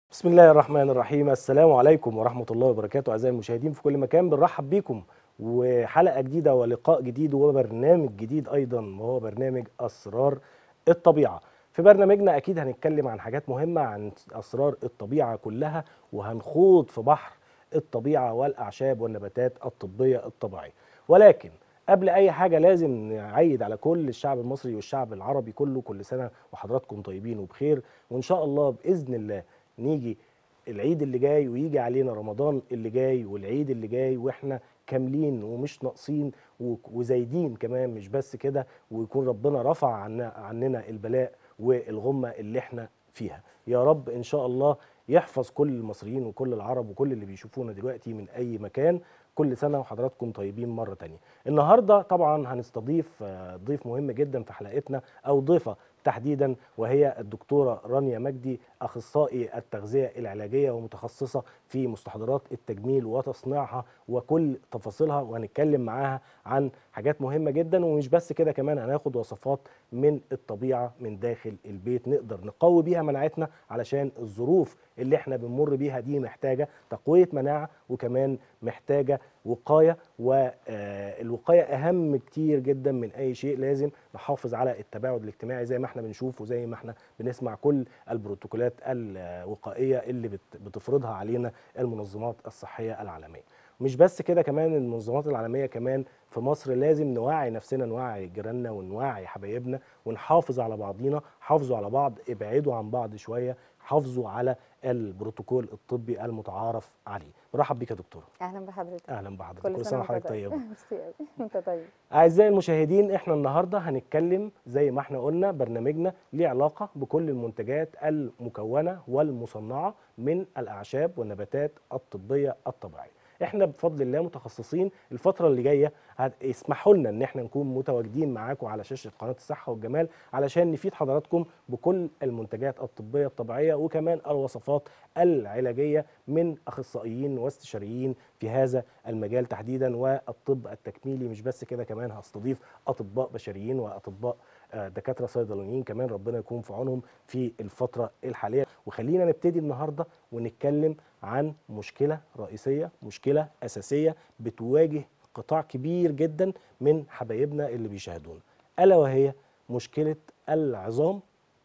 بسم الله الرحمن الرحيم السلام عليكم ورحمة الله وبركاته أعزائي المشاهدين في كل مكان بنرحب بيكم وحلقة جديدة ولقاء جديد وبرنامج جديد أيضا وهو برنامج أسرار الطبيعة في برنامجنا أكيد هنتكلم عن حاجات مهمة عن أسرار الطبيعة كلها وهنخوض في بحر الطبيعة والأعشاب والنباتات الطبية الطبيعية ولكن قبل اي حاجه لازم نعيد على كل الشعب المصري والشعب العربي كله كل سنه وحضراتكم طيبين وبخير وان شاء الله باذن الله نيجي العيد اللي جاي ويجي علينا رمضان اللي جاي والعيد اللي جاي واحنا كاملين ومش ناقصين و- وزايدين كمان مش بس كده ويكون ربنا رفع عنا عننا البلاء والغمه اللي احنا فيها يا رب ان شاء الله يحفظ كل المصريين وكل العرب وكل اللي بيشوفونا دلوقتي من اي مكان كل سنه وحضراتكم طيبين مره تانية النهارده طبعا هنستضيف آه، ضيف مهم جدا في حلقتنا او ضيفه تحديدا وهي الدكتوره رانيا مجدي اخصائي التغذيه العلاجيه ومتخصصه في مستحضرات التجميل وتصنيعها وكل تفاصيلها وهنتكلم معاها عن حاجات مهمه جدا ومش بس كده كمان هناخد وصفات من الطبيعه من داخل البيت نقدر نقوي بيها مناعتنا علشان الظروف اللي احنا بنمر بيها دي محتاجه تقويه مناعه وكمان محتاجه وقايه والوقايه اهم كتير جدا من اي شيء لازم نحافظ على التباعد الاجتماعي زي ما احنا بنشوف وزي ما احنا بنسمع كل البروتوكولات الوقائيه اللي بت- بتفرضها علينا المنظمات الصحيه العالميه مش بس كده كمان المنظمات العالميه كمان في مصر لازم نوعي نفسنا نوعي جيراننا ونوعي حبايبنا ونحافظ على بعضينا حافظوا على بعض ابعدوا عن بعض شويه حافظوا على البروتوكول الطبي المتعارف عليه مرحب بيك يا دكتوره اهلا بحضرتك اهلا بحضرتك كل سنه وأنت وحضرتك طيبه ميرسي أوي. انت طيب أعزائي المشاهدين إحنا النهاردة هنتكلم زي ما إحنا قلنا برنامجنا ليه علاقة بكل المنتجات المكونة والمصنعة من الأعشاب والنباتات الطبية الطبيعية إحنا بفضل الله متخصصين الفترة اللي جاية هت- اسمحوا لنا إن إحنا نكون متواجدين معاكم على شاشة قناة الصحة والجمال علشان نفيد حضراتكم بكل المنتجات الطبية الطبيعية وكمان الوصفات العلاجية من أخصائيين واستشاريين في هذا المجال تحديدا والطب التكميلي مش بس كده كمان هستضيف اطباء بشريين واطباء آه، دكاتره صيدلانيين كمان ربنا يكون في عونهم في الفتره الحاليه وخلينا نبتدي النهارده ونتكلم عن مشكله رئيسيه مشكله اساسيه بتواجه قطاع كبير جدا من حبايبنا اللي بيشاهدونا الا وهي مشكله العظام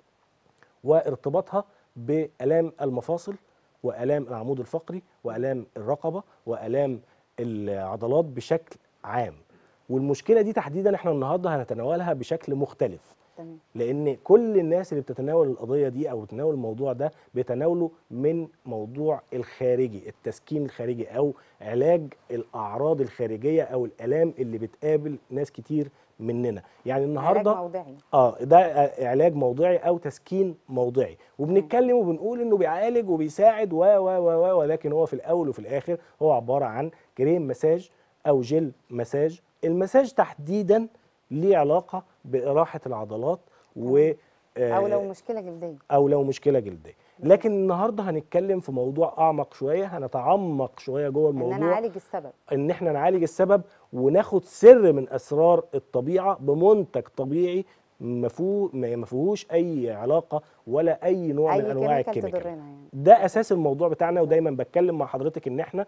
وارتباطها بآلام المفاصل وآلام العمود الفقري وآلام الرقبة وآلام العضلات بشكل عام والمشكلة دي تحديدا احنا النهارده هنتناولها بشكل مختلف تمام لان كل الناس اللي بتتناول القضيه دي او بتتناول الموضوع ده بيتناولوا من موضوع الخارجي التسكين الخارجي او علاج الاعراض الخارجيه او الالام اللي بتقابل ناس كتير مننا يعني النهارده علاج موضعي اه ده آه، علاج موضعي او تسكين موضعي وبنتكلم وبنقول انه بيعالج وبيساعد و و و و ولكن هو في الاول وفي الاخر هو عباره عن كريم مساج او جل مساج المساج تحديدا ليه علاقه باراحه العضلات و او لو آه، مشكله جلديه او لو مشكله جلديه لكن النهارده هنتكلم في موضوع اعمق شويه هنتعمق شويه جوه ان الموضوع انا اعالج السبب ان احنا نعالج السبب وناخد سر من اسرار الطبيعه بمنتج طبيعي مفهو- ما ما فيهوش اي علاقه ولا اي نوع اي من انواع كيميكال الكيميكال تضرنا يعني ده اساس الموضوع بتاعنا ودايما بتكلم مع حضرتك ان احنا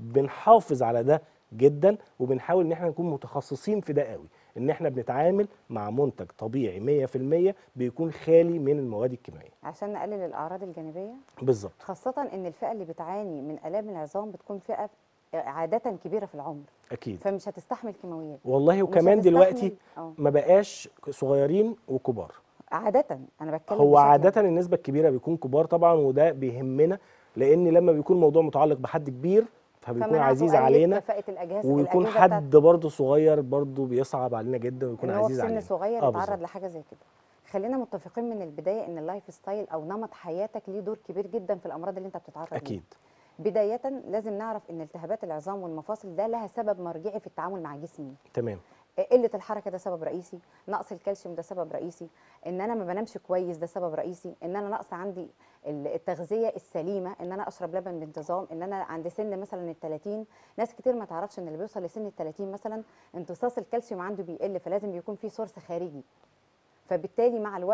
بنحافظ على ده جدا وبنحاول ان احنا نكون متخصصين في ده قوي ان احنا بنتعامل مع منتج طبيعي 100% بيكون خالي من المواد الكيميائيه عشان نقلل الاعراض الجانبيه بالظبط خاصه ان الفئه اللي بتعاني من الام العظام بتكون فئه عاده كبيره في العمر اكيد فمش هتستحمل كيماويات والله ومش وكمان دلوقتي هتستحمل- اه ما بقاش صغيرين وكبار عاده انا بتكلم هو بشكل عادة النسبة الكبيرة بيكون كبار طبعا وده بيهمنا لأن لما بيكون الموضوع متعلق بحد كبير فبيكون فمناعته عزيز قلت، علينا كفاءه الاجهزه ويكون الأجهزة بتاعت- حد برضه صغير برضه بيصعب علينا جدا ويكون ان هو في عزيز سن علينا صغير آه يتعرض بالظبط. لحاجه زي كده خلينا متفقين من البدايه ان اللايف ستايل او نمط حياتك ليه دور كبير جدا في الامراض اللي انت بتتعرض ليها أكيد بدايه لازم نعرف ان التهابات العظام والمفاصل ده لها سبب مرجعي في التعامل مع جسمي تمام قله الحركه ده سبب رئيسي نقص الكالسيوم ده سبب رئيسي ان انا ما بنامش كويس ده سبب رئيسي ان انا نقص عندي ال- التغذيه السليمه ان انا اشرب لبن بانتظام ان انا عند سن مثلا ال 30 ناس كتير ما تعرفش ان اللي بيوصل لسن ال 30 مثلا امتصاص الكالسيوم عنده بيقل فلازم بيكون في سورس خارجي فبالتالي مع الوقت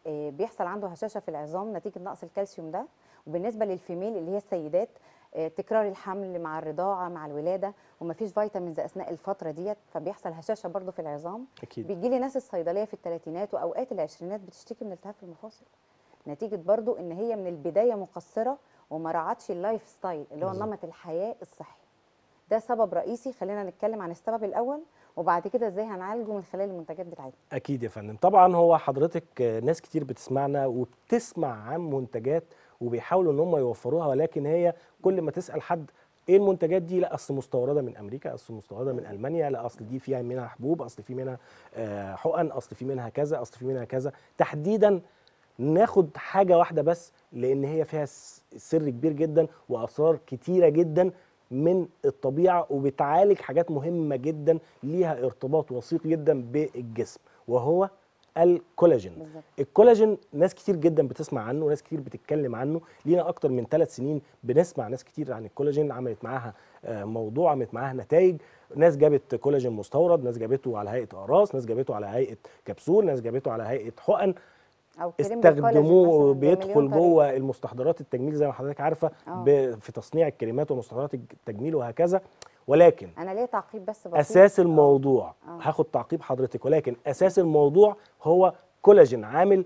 آه، بيحصل عنده هشاشه في العظام نتيجه نقص الكالسيوم ده وبالنسبه للفيميل اللي هي السيدات آه، تكرار الحمل مع الرضاعه مع الولاده ومفيش فيتامينز اثناء الفتره ديت فبيحصل هشاشه برضو في العظام اكيد بيجي لي ناس الصيدليه في الثلاثينات واوقات العشرينات بتشتكي من التهاب في المفاصل نتيجه برضو ان هي من البدايه مقصره وما راعتش اللايف ستايل اللي هو بالظبط. نمط الحياه الصحي ده سبب رئيسي خلينا نتكلم عن السبب الاول وبعد كده ازاي هنعالجه من خلال المنتجات بتاعتنا اكيد يا فندم طبعا هو حضرتك آه، ناس كتير بتسمعنا وبتسمع عن منتجات وبيحاولوا ان هم يوفروها ولكن هي كل ما تسال حد ايه المنتجات دي لا اصل مستورده من امريكا اصل مستورده من المانيا لا اصل دي فيها منها حبوب اصل في منها آه، حقن اصل في منها كذا اصل في منها كذا تحديدا ناخد حاجه واحده بس لان هي فيها س- سر كبير جدا واسرار كتيره جدا من الطبيعه وبتعالج حاجات مهمه جدا ليها ارتباط وثيق جدا بالجسم وهو الكولاجين بالظبط الكولاجين ناس كتير جدا بتسمع عنه وناس كتير بتتكلم عنه لينا اكتر من ثلاث سنين بنسمع ناس كتير عن الكولاجين عملت معاها آه، موضوع عملت معاها نتائج ناس جابت كولاجين مستورد ناس جابته على هيئه اقراص ناس جابته على هيئه كبسول ناس جابته على هيئه حقن او كريم بالكولاجين استخدموه مثلاً بيدخل بمليون طريقة. جوه المستحضرات التجميل زي ما حضرتك عارفه آه. ب- في تصنيع الكريمات ومستحضرات التجميل وهكذا ولكن انا ليه تعقيب بس بسيط اساس الموضوع آه. هاخد تعقيب حضرتك ولكن اساس الموضوع هو كولاجين عامل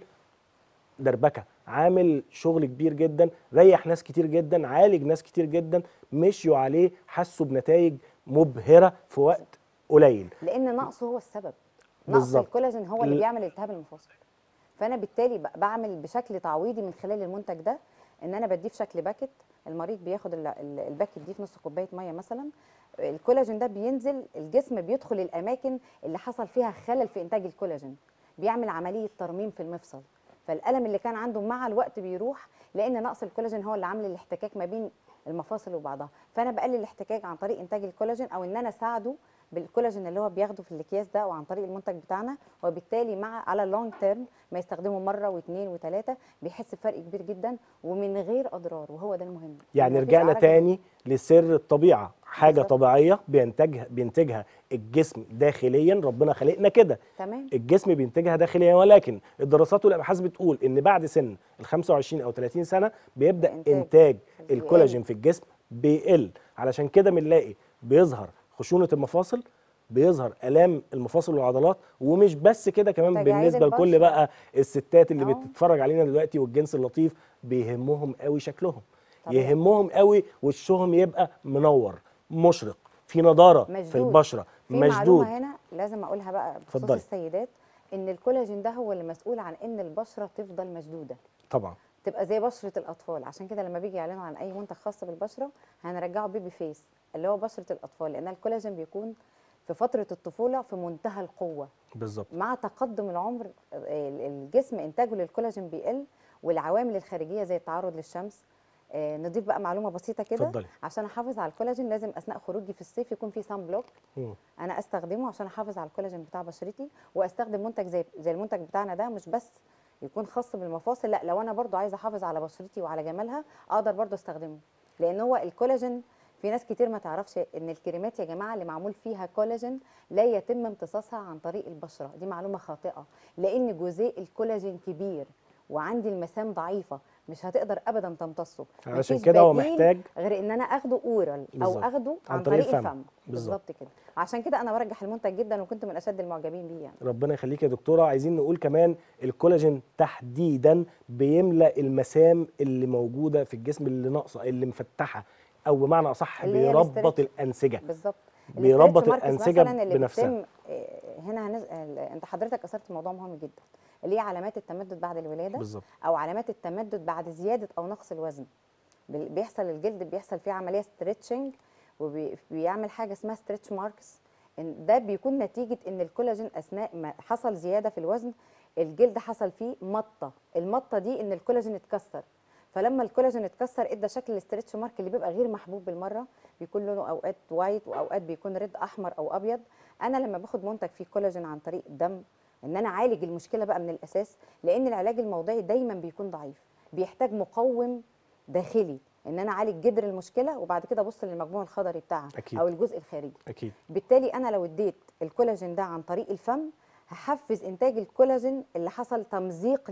دربكه عامل شغل كبير جدا ريح ناس كتير جدا عالج ناس كتير جدا مشيوا عليه حسوا بنتائج مبهره في وقت قليل لان نقصه هو السبب نقص بالظبط. الكولاجين هو اللي ل- بيعمل التهاب المفاصل فانا بالتالي ب- بعمل بشكل تعويضي من خلال المنتج ده ان انا بديه في شكل باكت المريض بياخد ال- ال- الباكت دي في نص كوبايه ميه مثلا الكولاجين ده بينزل الجسم بيدخل الاماكن اللي حصل فيها خلل في انتاج الكولاجين بيعمل عمليه ترميم في المفصل فالالم اللي كان عنده مع الوقت بيروح لان نقص الكولاجين هو اللي عامل الاحتكاك ما بين المفاصل وبعضها فانا بقلل الاحتكاك عن طريق انتاج الكولاجين او ان انا اساعده بالكولاجين اللي هو بياخده في الاكياس ده وعن طريق المنتج بتاعنا وبالتالي مع على اللونج تيرم ما يستخدمه مره واثنين وثلاثه بيحس بفرق كبير جدا ومن غير اضرار وهو ده المهم يعني مفيش رجعنا عرج- تاني لسر الطبيعه حاجه بالظبط. طبيعيه بينتجها بينتجها الجسم داخليا ربنا خلقنا كده تمام الجسم بينتجها داخليا ولكن الدراسات والابحاث بتقول ان بعد سن ال 25 او 30 سنه بيبدا الإنتاج انتاج بيقل. الكولاجين في الجسم بيقل علشان كده بنلاقي بيظهر خشونه المفاصل بيظهر الام المفاصل والعضلات ومش بس كده كمان تجاعيد بالنسبه لكل البشرة. بقى الستات اللي آه. بتتفرج علينا دلوقتي والجنس اللطيف بيهمهم قوي شكلهم طبيعي. يهمهم قوي وشهم يبقى منور مشرق في نضاره في مشدود. البشره في مشدود معلومه هنا لازم اقولها بقى بخصوص اتفضلي. السيدات ان الكولاجين ده هو اللي مسؤول عن ان البشره تفضل مشدوده طبعا تبقى زي بشره الاطفال عشان كده لما بيجي يعلنوا عن اي منتج خاص بالبشره هنرجعه بيبي فيس اللي هو بشره الاطفال لان الكولاجين بيكون في فتره الطفوله في منتهى القوه بالظبط مع تقدم العمر ال- الجسم انتاجه للكولاجين بيقل والعوامل الخارجيه زي التعرض للشمس آه، نضيف بقى معلومه بسيطه كده اتفضلي. عشان احافظ على الكولاجين لازم اثناء خروجي في الصيف يكون في سان بلوك مم. انا استخدمه عشان احافظ على الكولاجين بتاع بشرتي واستخدم منتج زي زي المنتج بتاعنا ده مش بس يكون خاص بالمفاصل لا لو انا برضو عايزه احافظ على بشرتي وعلى جمالها اقدر برضو استخدمه لان هو الكولاجين في ناس كتير ما تعرفش ان الكريمات يا جماعه اللي معمول فيها كولاجين لا يتم امتصاصها عن طريق البشره دي معلومه خاطئه لان جزيء الكولاجين كبير وعندي المسام ضعيفه مش هتقدر ابدا تمتصه علشان مفيش كده هو بديل محتاج غير ان انا اخده اورال او بالظبط. اخده عن عن, طريق طريق الفم. الفم بالظبط. بالظبط كده عشان كده انا برجح المنتج جدا وكنت من اشد المعجبين بيه يعني ربنا يخليك يا دكتوره عايزين نقول كمان الكولاجين تحديدا بيملا المسام اللي موجوده في الجسم اللي ناقصه اللي مفتحه او بمعنى اصح اللي هي بيربط الاسترتش. الانسجه بالظبط بيربط الاسترتش ماركس الأنسجة مثلا اللي بنفسها. بتتم آه، هنا هنز... ال- انت حضرتك اثرت موضوع مهم جدا اللي هي علامات التمدد بعد الولاده بالظبط او علامات التمدد بعد زياده او نقص الوزن بال- بيحصل الجلد بيحصل فيه عمليه ستريتشنج وبيعمل حاجه اسمها ستريتش ماركس إن ده بيكون نتيجه ان الكولاجين اثناء ما حصل زياده في الوزن الجلد حصل فيه مطه المطه دي ان الكولاجين اتكسر فلما الكولاجين اتكسر ادى شكل الاسترتش مارك اللي بيبقى غير محبوب بالمره بيكون لونه اوقات وايت واوقات بيكون ريد احمر او ابيض انا لما باخد منتج فيه كولاجين عن طريق الدم ان انا اعالج المشكله بقى من الاساس لان العلاج الموضعي دايما بيكون ضعيف بيحتاج مقوم داخلي ان انا اعالج جذر المشكله وبعد كده ابص للمجموع الخضري بتاعها أكيد. او الجزء الخارجي اكيد بالتالي انا لو اديت الكولاجين ده عن طريق الفم هحفز انتاج الكولاجين اللي حصل تمزيق ليه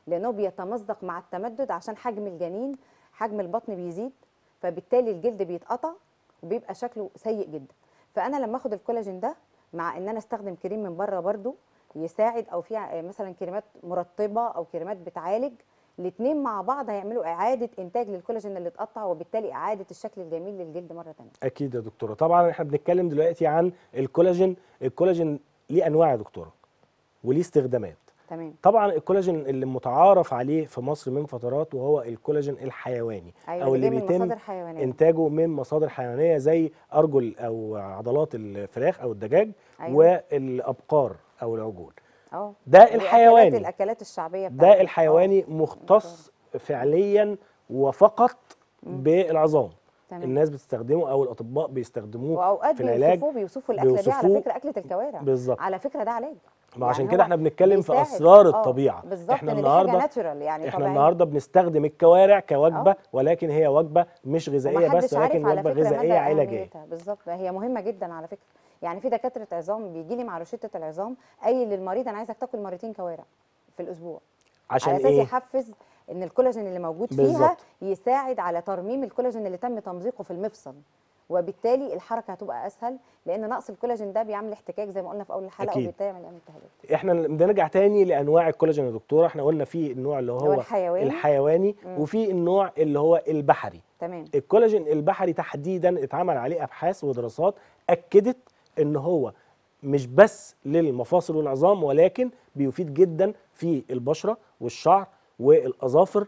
لانه بيتمزق مع التمدد عشان حجم الجنين حجم البطن بيزيد فبالتالي الجلد بيتقطع وبيبقى شكله سيء جدا فانا لما اخد الكولاجين ده مع ان انا استخدم كريم من بره برضو يساعد او في ع- مثلا كريمات مرطبه او كريمات بتعالج الاثنين مع بعض هيعملوا اعاده انتاج للكولاجين اللي اتقطع وبالتالي اعاده الشكل الجميل للجلد مره ثانيه اكيد يا دكتوره طبعا احنا بنتكلم دلوقتي عن الكولاجين الكولاجين ليه انواع يا دكتوره وليه استخدامات تمام طبعا الكولاجين اللي متعارف عليه في مصر من فترات وهو الكولاجين الحيواني ايوه او اللي اللي جاي من بيتم مصادر حيوانيه انتاجه من مصادر حيوانيه زي ارجل او عضلات الفراخ او الدجاج أيوة. والابقار او العجول اه ده دي أكلات- الحيواني الاكلات الشعبيه ده بتاعتنا. الحيواني آه. مختص فعليا وفقط بالعظام تمام. الناس بتستخدمه او الاطباء بيستخدموه واوقات في العلاج بيوصفوه بيوصفوا الاكله دي على بيوصفوه فكره اكله الكوارع بالظبط. على فكره ده علاج ما عشان يعني كده هو احنا بنتكلم في بيساعد. اسرار آه، الطبيعه بالظبط احنا إن دي حاجه النهارده ناتشورال يعني احنا طبيعية. النهارده بنستخدم الكوارع كوجبه آه. ولكن هي وجبه مش غذائيه ومحدش بس عارف ولكن على وجبه فكرة غذائيه مدى علاجيه أهميتها. بالظبط هي مهمه جدا على فكره يعني في دكاتره عظام بيجي لي مع روشته العظام قايل للمريض انا عايزك تاكل مرتين كوارع في الاسبوع عشان على اساس ايه يحفز ان الكولاجين اللي موجود فيها بالظبط. يساعد على ترميم الكولاجين اللي تم تمزيقه في المفصل وبالتالي الحركه هتبقى اسهل لان نقص الكولاجين ده بيعمل احتكاك زي ما قلنا في اول الحلقه أكيد. وبالتالي يعمل التهابات احنا بنرجع تاني لانواع الكولاجين يا دكتوره احنا قلنا في النوع اللي هو هو الحيواني. الحيواني وفي النوع اللي هو البحري تمام الكولاجين البحري تحديدا اتعمل عليه ابحاث ودراسات اكدت ان هو مش بس للمفاصل والعظام ولكن بيفيد جدا في البشره والشعر والاظافر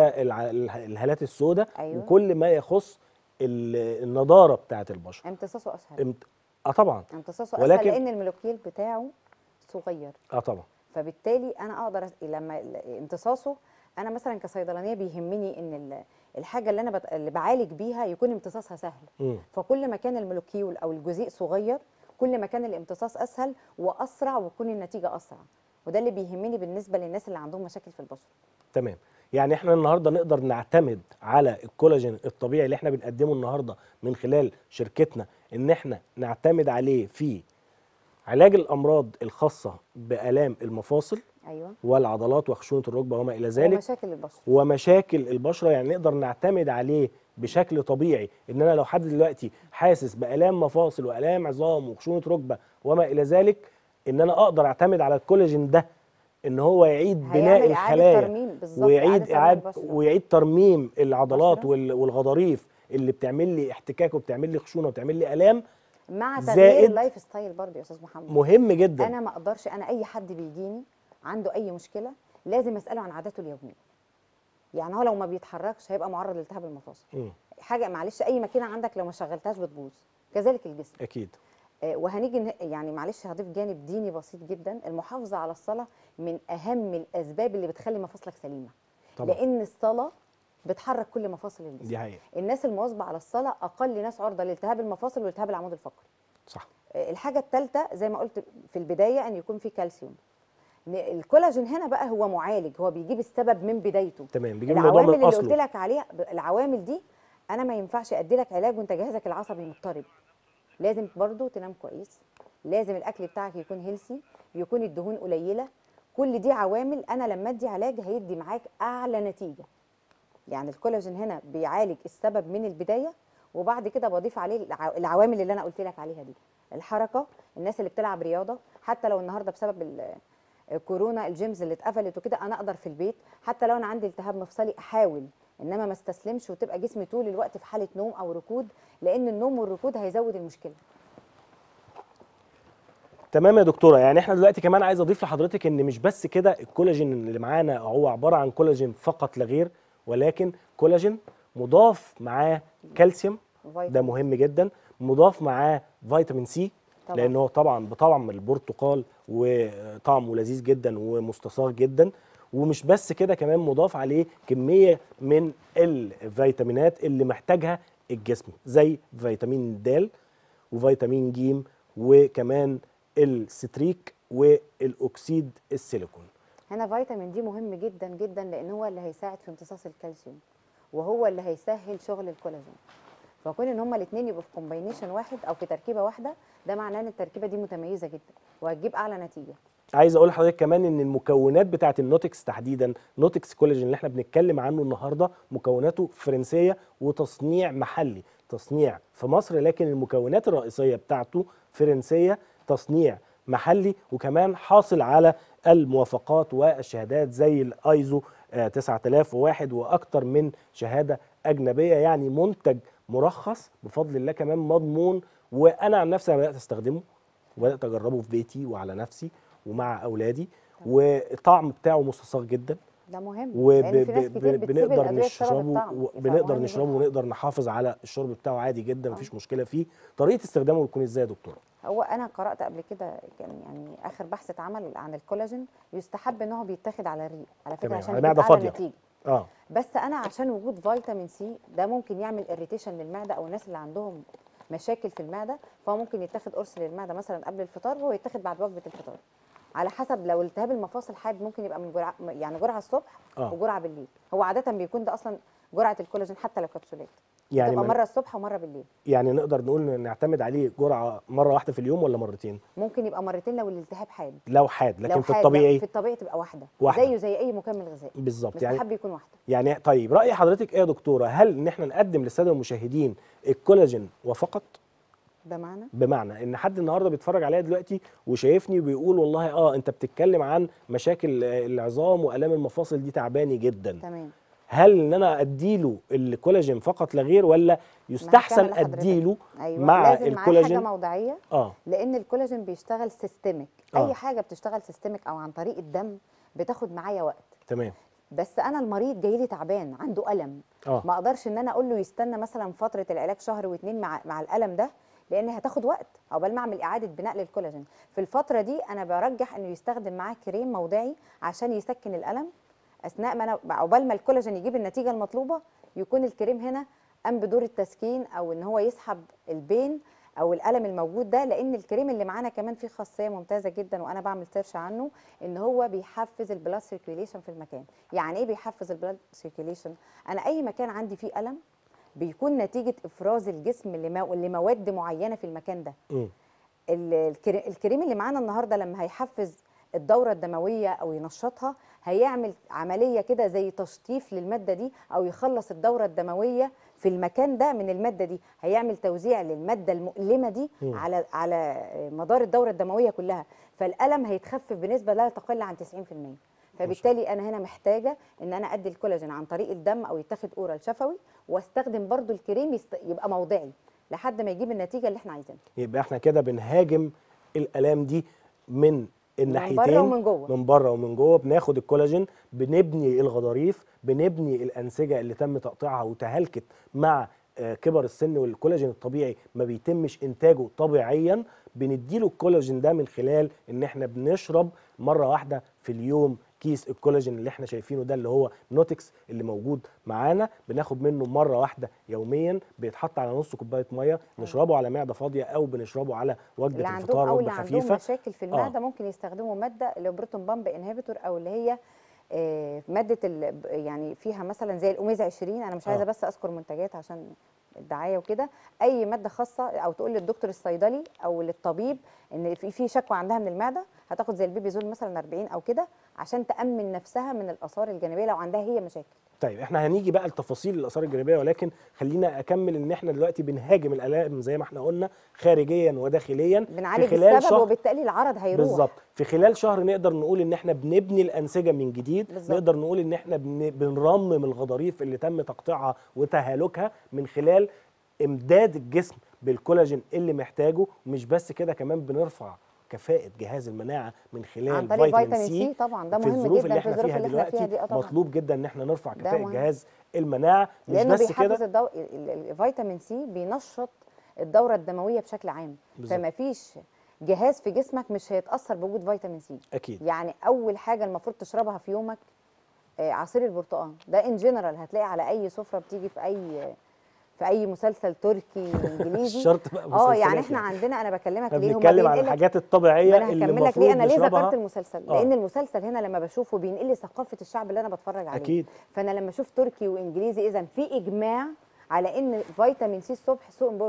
والهالات السوداء أيوة. وكل ما يخص ال- النضاره بتاعه البشره امتصاصه اسهل امت... اه طبعا امتصاصه اسهل ولكن- لان المولوكيول بتاعه صغير اه طبعا فبالتالي انا اقدر أس- لما ال- امتصاصه انا مثلا كصيدلانيه بيهمني ان ال- الحاجه اللي انا بت... اللي بعالج بيها يكون امتصاصها سهل مم. فكل ما كان المولكيول او الجزيء صغير كل ما كان الامتصاص اسهل واسرع وتكون النتيجه اسرع وده اللي بيهمني بالنسبه للناس اللي عندهم مشاكل في البشره تمام يعني احنا النهارده نقدر نعتمد على الكولاجين الطبيعي اللي احنا بنقدمه النهارده من خلال شركتنا ان احنا نعتمد عليه في علاج الامراض الخاصه بالام المفاصل ايوه والعضلات وخشونه الركبه وما الى ذلك ومشاكل البشره ومشاكل البشره يعني نقدر نعتمد عليه بشكل طبيعي ان انا لو حد دلوقتي حاسس بالام مفاصل والام عظام وخشونه ركبه وما الى ذلك ان انا اقدر اعتمد على الكولاجين ده ان هو يعيد بناء هيعمل إعادة الخلايا ترميم بالظبط ويعيد ترميم اعاده البشرة. ويعيد ترميم العضلات البشرة. وال- والغضاريف اللي بتعمل لي احتكاك وبتعمل لي خشونه وبتعمل لي الام مع تغيير زائد- اللايف ستايل برضه يا استاذ محمد مهم جدا انا ما اقدرش انا اي حد بيجيني عنده اي مشكله لازم اساله عن عاداته اليوميه يعني هو لو ما بيتحركش هيبقى معرض لالتهاب المفاصل مم. حاجه معلش اي ماكينه عندك لو ما شغلتهاش بتبوظ كذلك الجسم اكيد آه، وهنيجي نه- يعني معلش هضيف جانب ديني بسيط جدا المحافظه على الصلاه من اهم الاسباب اللي بتخلي مفاصلك سليمه طبعا. لان الصلاه بتحرك كل مفاصل الجسم دي حقيقه الناس المواظبه على الصلاه اقل ناس عرضه لالتهاب المفاصل والتهاب العمود الفقري صح آه، الحاجه الثالثه زي ما قلت في البدايه ان يكون في كالسيوم ن- الكولاجين هنا بقى هو معالج هو بيجيب السبب من بدايته تمام بيجيب الموضوع العوامل من اللي قلت اصله لك عليها ب- العوامل دي انا ما ينفعش ادي لك علاج وانت جهازك العصبي مضطرب لازم برضو تنام كويس لازم الاكل بتاعك يكون هيلسي يكون الدهون قليله كل دي عوامل انا لما ادي علاج هيدي معاك اعلى نتيجه يعني الكولاجين هنا بيعالج السبب من البدايه وبعد كده بضيف عليه الع- العوامل اللي انا قلت لك عليها دي الحركه الناس اللي بتلعب رياضه حتى لو النهارده بسبب ال- كورونا الجيمز اللي اتقفلت وكده انا اقدر في البيت حتى لو انا عندي التهاب مفصلي احاول انما ما استسلمش وتبقى جسمي طول الوقت في حاله نوم او ركود لان النوم والركود هيزود المشكله تمام يا دكتوره يعني احنا دلوقتي كمان عايز اضيف لحضرتك ان مش بس كده الكولاجين اللي معانا هو عباره عن كولاجين فقط لا غير ولكن كولاجين مضاف معاه كالسيوم ده فيتامين. مهم جدا مضاف معاه فيتامين سي طبعاً. لان هو طبعا بطعم البرتقال وطعمه لذيذ جدا ومستساغ جدا ومش بس كده كمان مضاف عليه كميه من الفيتامينات اللي محتاجها الجسم زي فيتامين د وفيتامين ج وكمان الستريك والاكسيد السيليكون هنا فيتامين دي مهم جدا جدا لان هو اللي هيساعد في امتصاص الكالسيوم وهو اللي هيسهل شغل الكولاجين فكون ان هما الاثنين يبقوا في كومباينيشن واحد او في تركيبه واحده ده معناه ان التركيبه دي متميزه جدا وهتجيب اعلى نتيجه عايز اقول لحضرتك كمان ان المكونات بتاعه النوتكس تحديدا نوتكس كولاجين اللي احنا بنتكلم عنه النهارده مكوناته فرنسيه وتصنيع محلي تصنيع في مصر لكن المكونات الرئيسيه بتاعته فرنسيه تصنيع محلي وكمان حاصل على الموافقات والشهادات زي الايزو آه، 9001 واكتر من شهاده اجنبيه يعني منتج مرخص بفضل الله كمان مضمون وانا عن نفسي أنا بدات استخدمه وبدات اجربه في بيتي وعلى نفسي ومع اولادي والطعم بتاعه مستساغ جدا ده مهم لان في ناس كتير بتسيب وبنقدر الادويه بسبب نشربه الطعم وبنقدر فمهم نشربه جداً. ونقدر نحافظ على الشرب بتاعه عادي جدا مفيش مشكله فيه طريقه استخدامه بتكون ازاي يا دكتوره هو انا قرات قبل كده كان يعني اخر بحث اتعمل عن الكولاجين يستحب ان هو بيتاخد على الريق على فكره تمام، عشان على معدة يبقى اعلى فاضية. نتيجه اه بس انا عشان وجود فيتامين سي ده ممكن يعمل اريتيشن للمعده او الناس اللي عندهم مشاكل في المعده فهو ممكن يتاخد قرص للمعده مثلا قبل الفطار وهو يتاخد بعد وجبه الفطار على حسب لو التهاب المفاصل حاد ممكن يبقى من جرعه يعني جرعه الصبح آه. وجرعه بالليل هو عاده بيكون ده اصلا جرعه الكولاجين حتى لو كبسولات يعني تبقى من مره الصبح ومره بالليل يعني نقدر نقول إن نعتمد عليه جرعه مره واحده في اليوم ولا مرتين ممكن يبقى مرتين لو الالتهاب حاد لو حاد لكن لو في حاد الطبيعي في الطبيعي تبقى واحده, واحدة. زيه زي اي مكمل غذائي بالظبط يعني مستحب يكون واحده يعني طيب راي حضرتك ايه يا دكتوره هل ان احنا نقدم للساده المشاهدين الكولاجين وفقط بمعنى بمعنى ان حد النهارده بيتفرج عليا دلوقتي وشايفني وبيقول والله اه انت بتتكلم عن مشاكل آه، العظام والام المفاصل دي تعباني جدا تمام هل ان انا اديله الكولاجين فقط لا غير ولا يستحسن هكمل لحضرتك. اديله ايوه مع لازم معاه حاجه الكولاجين موضعيه اه لان الكولاجين بيشتغل سيستميك آه. اي حاجه بتشتغل سيستميك او عن طريق الدم بتاخد معايا وقت تمام بس انا المريض جاي لي تعبان عنده الم اه ما اقدرش ان انا اقول له يستنى مثلا فتره العلاج شهر واتنين مع مع الالم ده لان هتاخد وقت عقبال ما اعمل اعاده بناء للكولاجين في الفتره دي انا برجح انه يستخدم معاه كريم موضعي عشان يسكن الالم اثناء ما انا عقبال ما الكولاجين يجيب النتيجه المطلوبه يكون الكريم هنا قام بدور التسكين او ان هو يسحب البين او الالم الموجود ده لان الكريم اللي معانا كمان فيه خاصيه ممتازه جدا وانا بعمل سيرش عنه ان هو بيحفز البلاد سيركيوليشن في المكان يعني ايه بيحفز البلاد سيركيوليشن انا اي مكان عندي فيه الم بيكون نتيجه افراز الجسم لمو- لمواد معينه في المكان ده مم. ال- الكري- الكريم اللي معانا النهارده لما هيحفز الدوره الدمويه او ينشطها هيعمل عمليه كده زي تشطيف للماده دي او يخلص الدوره الدمويه في المكان ده من الماده دي هيعمل توزيع للماده المؤلمه دي مم. على على مدار الدوره الدمويه كلها فالالم هيتخفف بنسبه لا تقل عن 90% فبالتالي انا هنا محتاجه ان انا ادي الكولاجين عن طريق الدم او يتاخد اورال شفوي واستخدم برضو الكريم يست... يبقى موضعي لحد ما يجيب النتيجه اللي احنا عايزينها يبقى احنا كده بنهاجم الالام دي من الناحيتين بره ومن جوه. من بره ومن جوه بناخد الكولاجين بنبني الغضاريف بنبني الانسجه اللي تم تقطيعها وتهلكت مع آه، كبر السن والكولاجين الطبيعي ما بيتمش انتاجه طبيعيا بنديله الكولاجين ده من خلال ان احنا بنشرب مره واحده في اليوم كيس الكولاجين اللي احنا شايفينه ده اللي هو نوتكس اللي موجود معانا بناخد منه مره واحده يوميا بيتحط على نص كوبايه ميه نشربه على معده فاضيه او بنشربه على اللي وجبه عندهم الفطار او وجبه اللي عندهم خفيفه مشاكل في المعده ممكن يستخدموا ماده اللي هو بروتون بامب انهبيتور او اللي هي آه، ماده ال- يعني فيها مثلا زي الاوميزا 20 انا مش عايزه آه. بس اذكر منتجات عشان الدعايه وكده اي ماده خاصه او تقول للدكتور الصيدلي او للطبيب ان في في شكوى عندها من المعده هتاخد زي البيبيزول مثلا 40 او كده عشان تامن نفسها من الاثار الجانبيه لو عندها هي مشاكل طيب احنا هنيجي بقى لتفاصيل الاثار الجانبيه ولكن خلينا اكمل ان احنا دلوقتي بنهاجم الالام زي ما احنا قلنا خارجيا وداخليا بنعالج في خلال السبب شهر وبالتالي العرض هيروح بالظبط في خلال شهر نقدر نقول ان احنا بنبني الانسجه من جديد بالظبط. نقدر نقول ان احنا بن- بنرمم الغضاريف اللي تم تقطيعها وتهالكها من خلال امداد الجسم بالكولاجين اللي محتاجه مش بس كده كمان بنرفع كفاءة جهاز المناعة من خلال عن طريق فيتامين فيتامين سي سي طبعا ده في مهم الظروف جدا اللي في احنا الظروف فيها اللي احنا دلوقتي فيها دي اه طبعا مطلوب جدا ان احنا نرفع ده كفاءة مهم. جهاز المناعة مش لانه بس بيحفز كده الدو... ال- ال- الفيتامين سي بينشط الدوره الدمويه بشكل عام بالظبط. فما فيش جهاز في جسمك مش هيتاثر بوجود فيتامين سي اكيد يعني اول حاجه المفروض تشربها في يومك آه، عصير البرتقال ده ان جنرال هتلاقي على اي سفره بتيجي في اي في اي مسلسل تركي انجليزي الشرط بقى اه يعني مسلسلات احنا عندنا انا بكلمك احنا ليه هما بنتكلم عن بينقلك- الحاجات ما الطبيعية انا اللي هكمل لك المفروض ليه انا ليه نشربها ذكرت المسلسل آه. لان المسلسل هنا لما بشوفه بينقل لي ثقافه الشعب اللي انا بتفرج عليه اكيد فانا لما اشوف تركي وانجليزي اذا في اجماع على ان فيتامين سي الصبح سو امبورتنت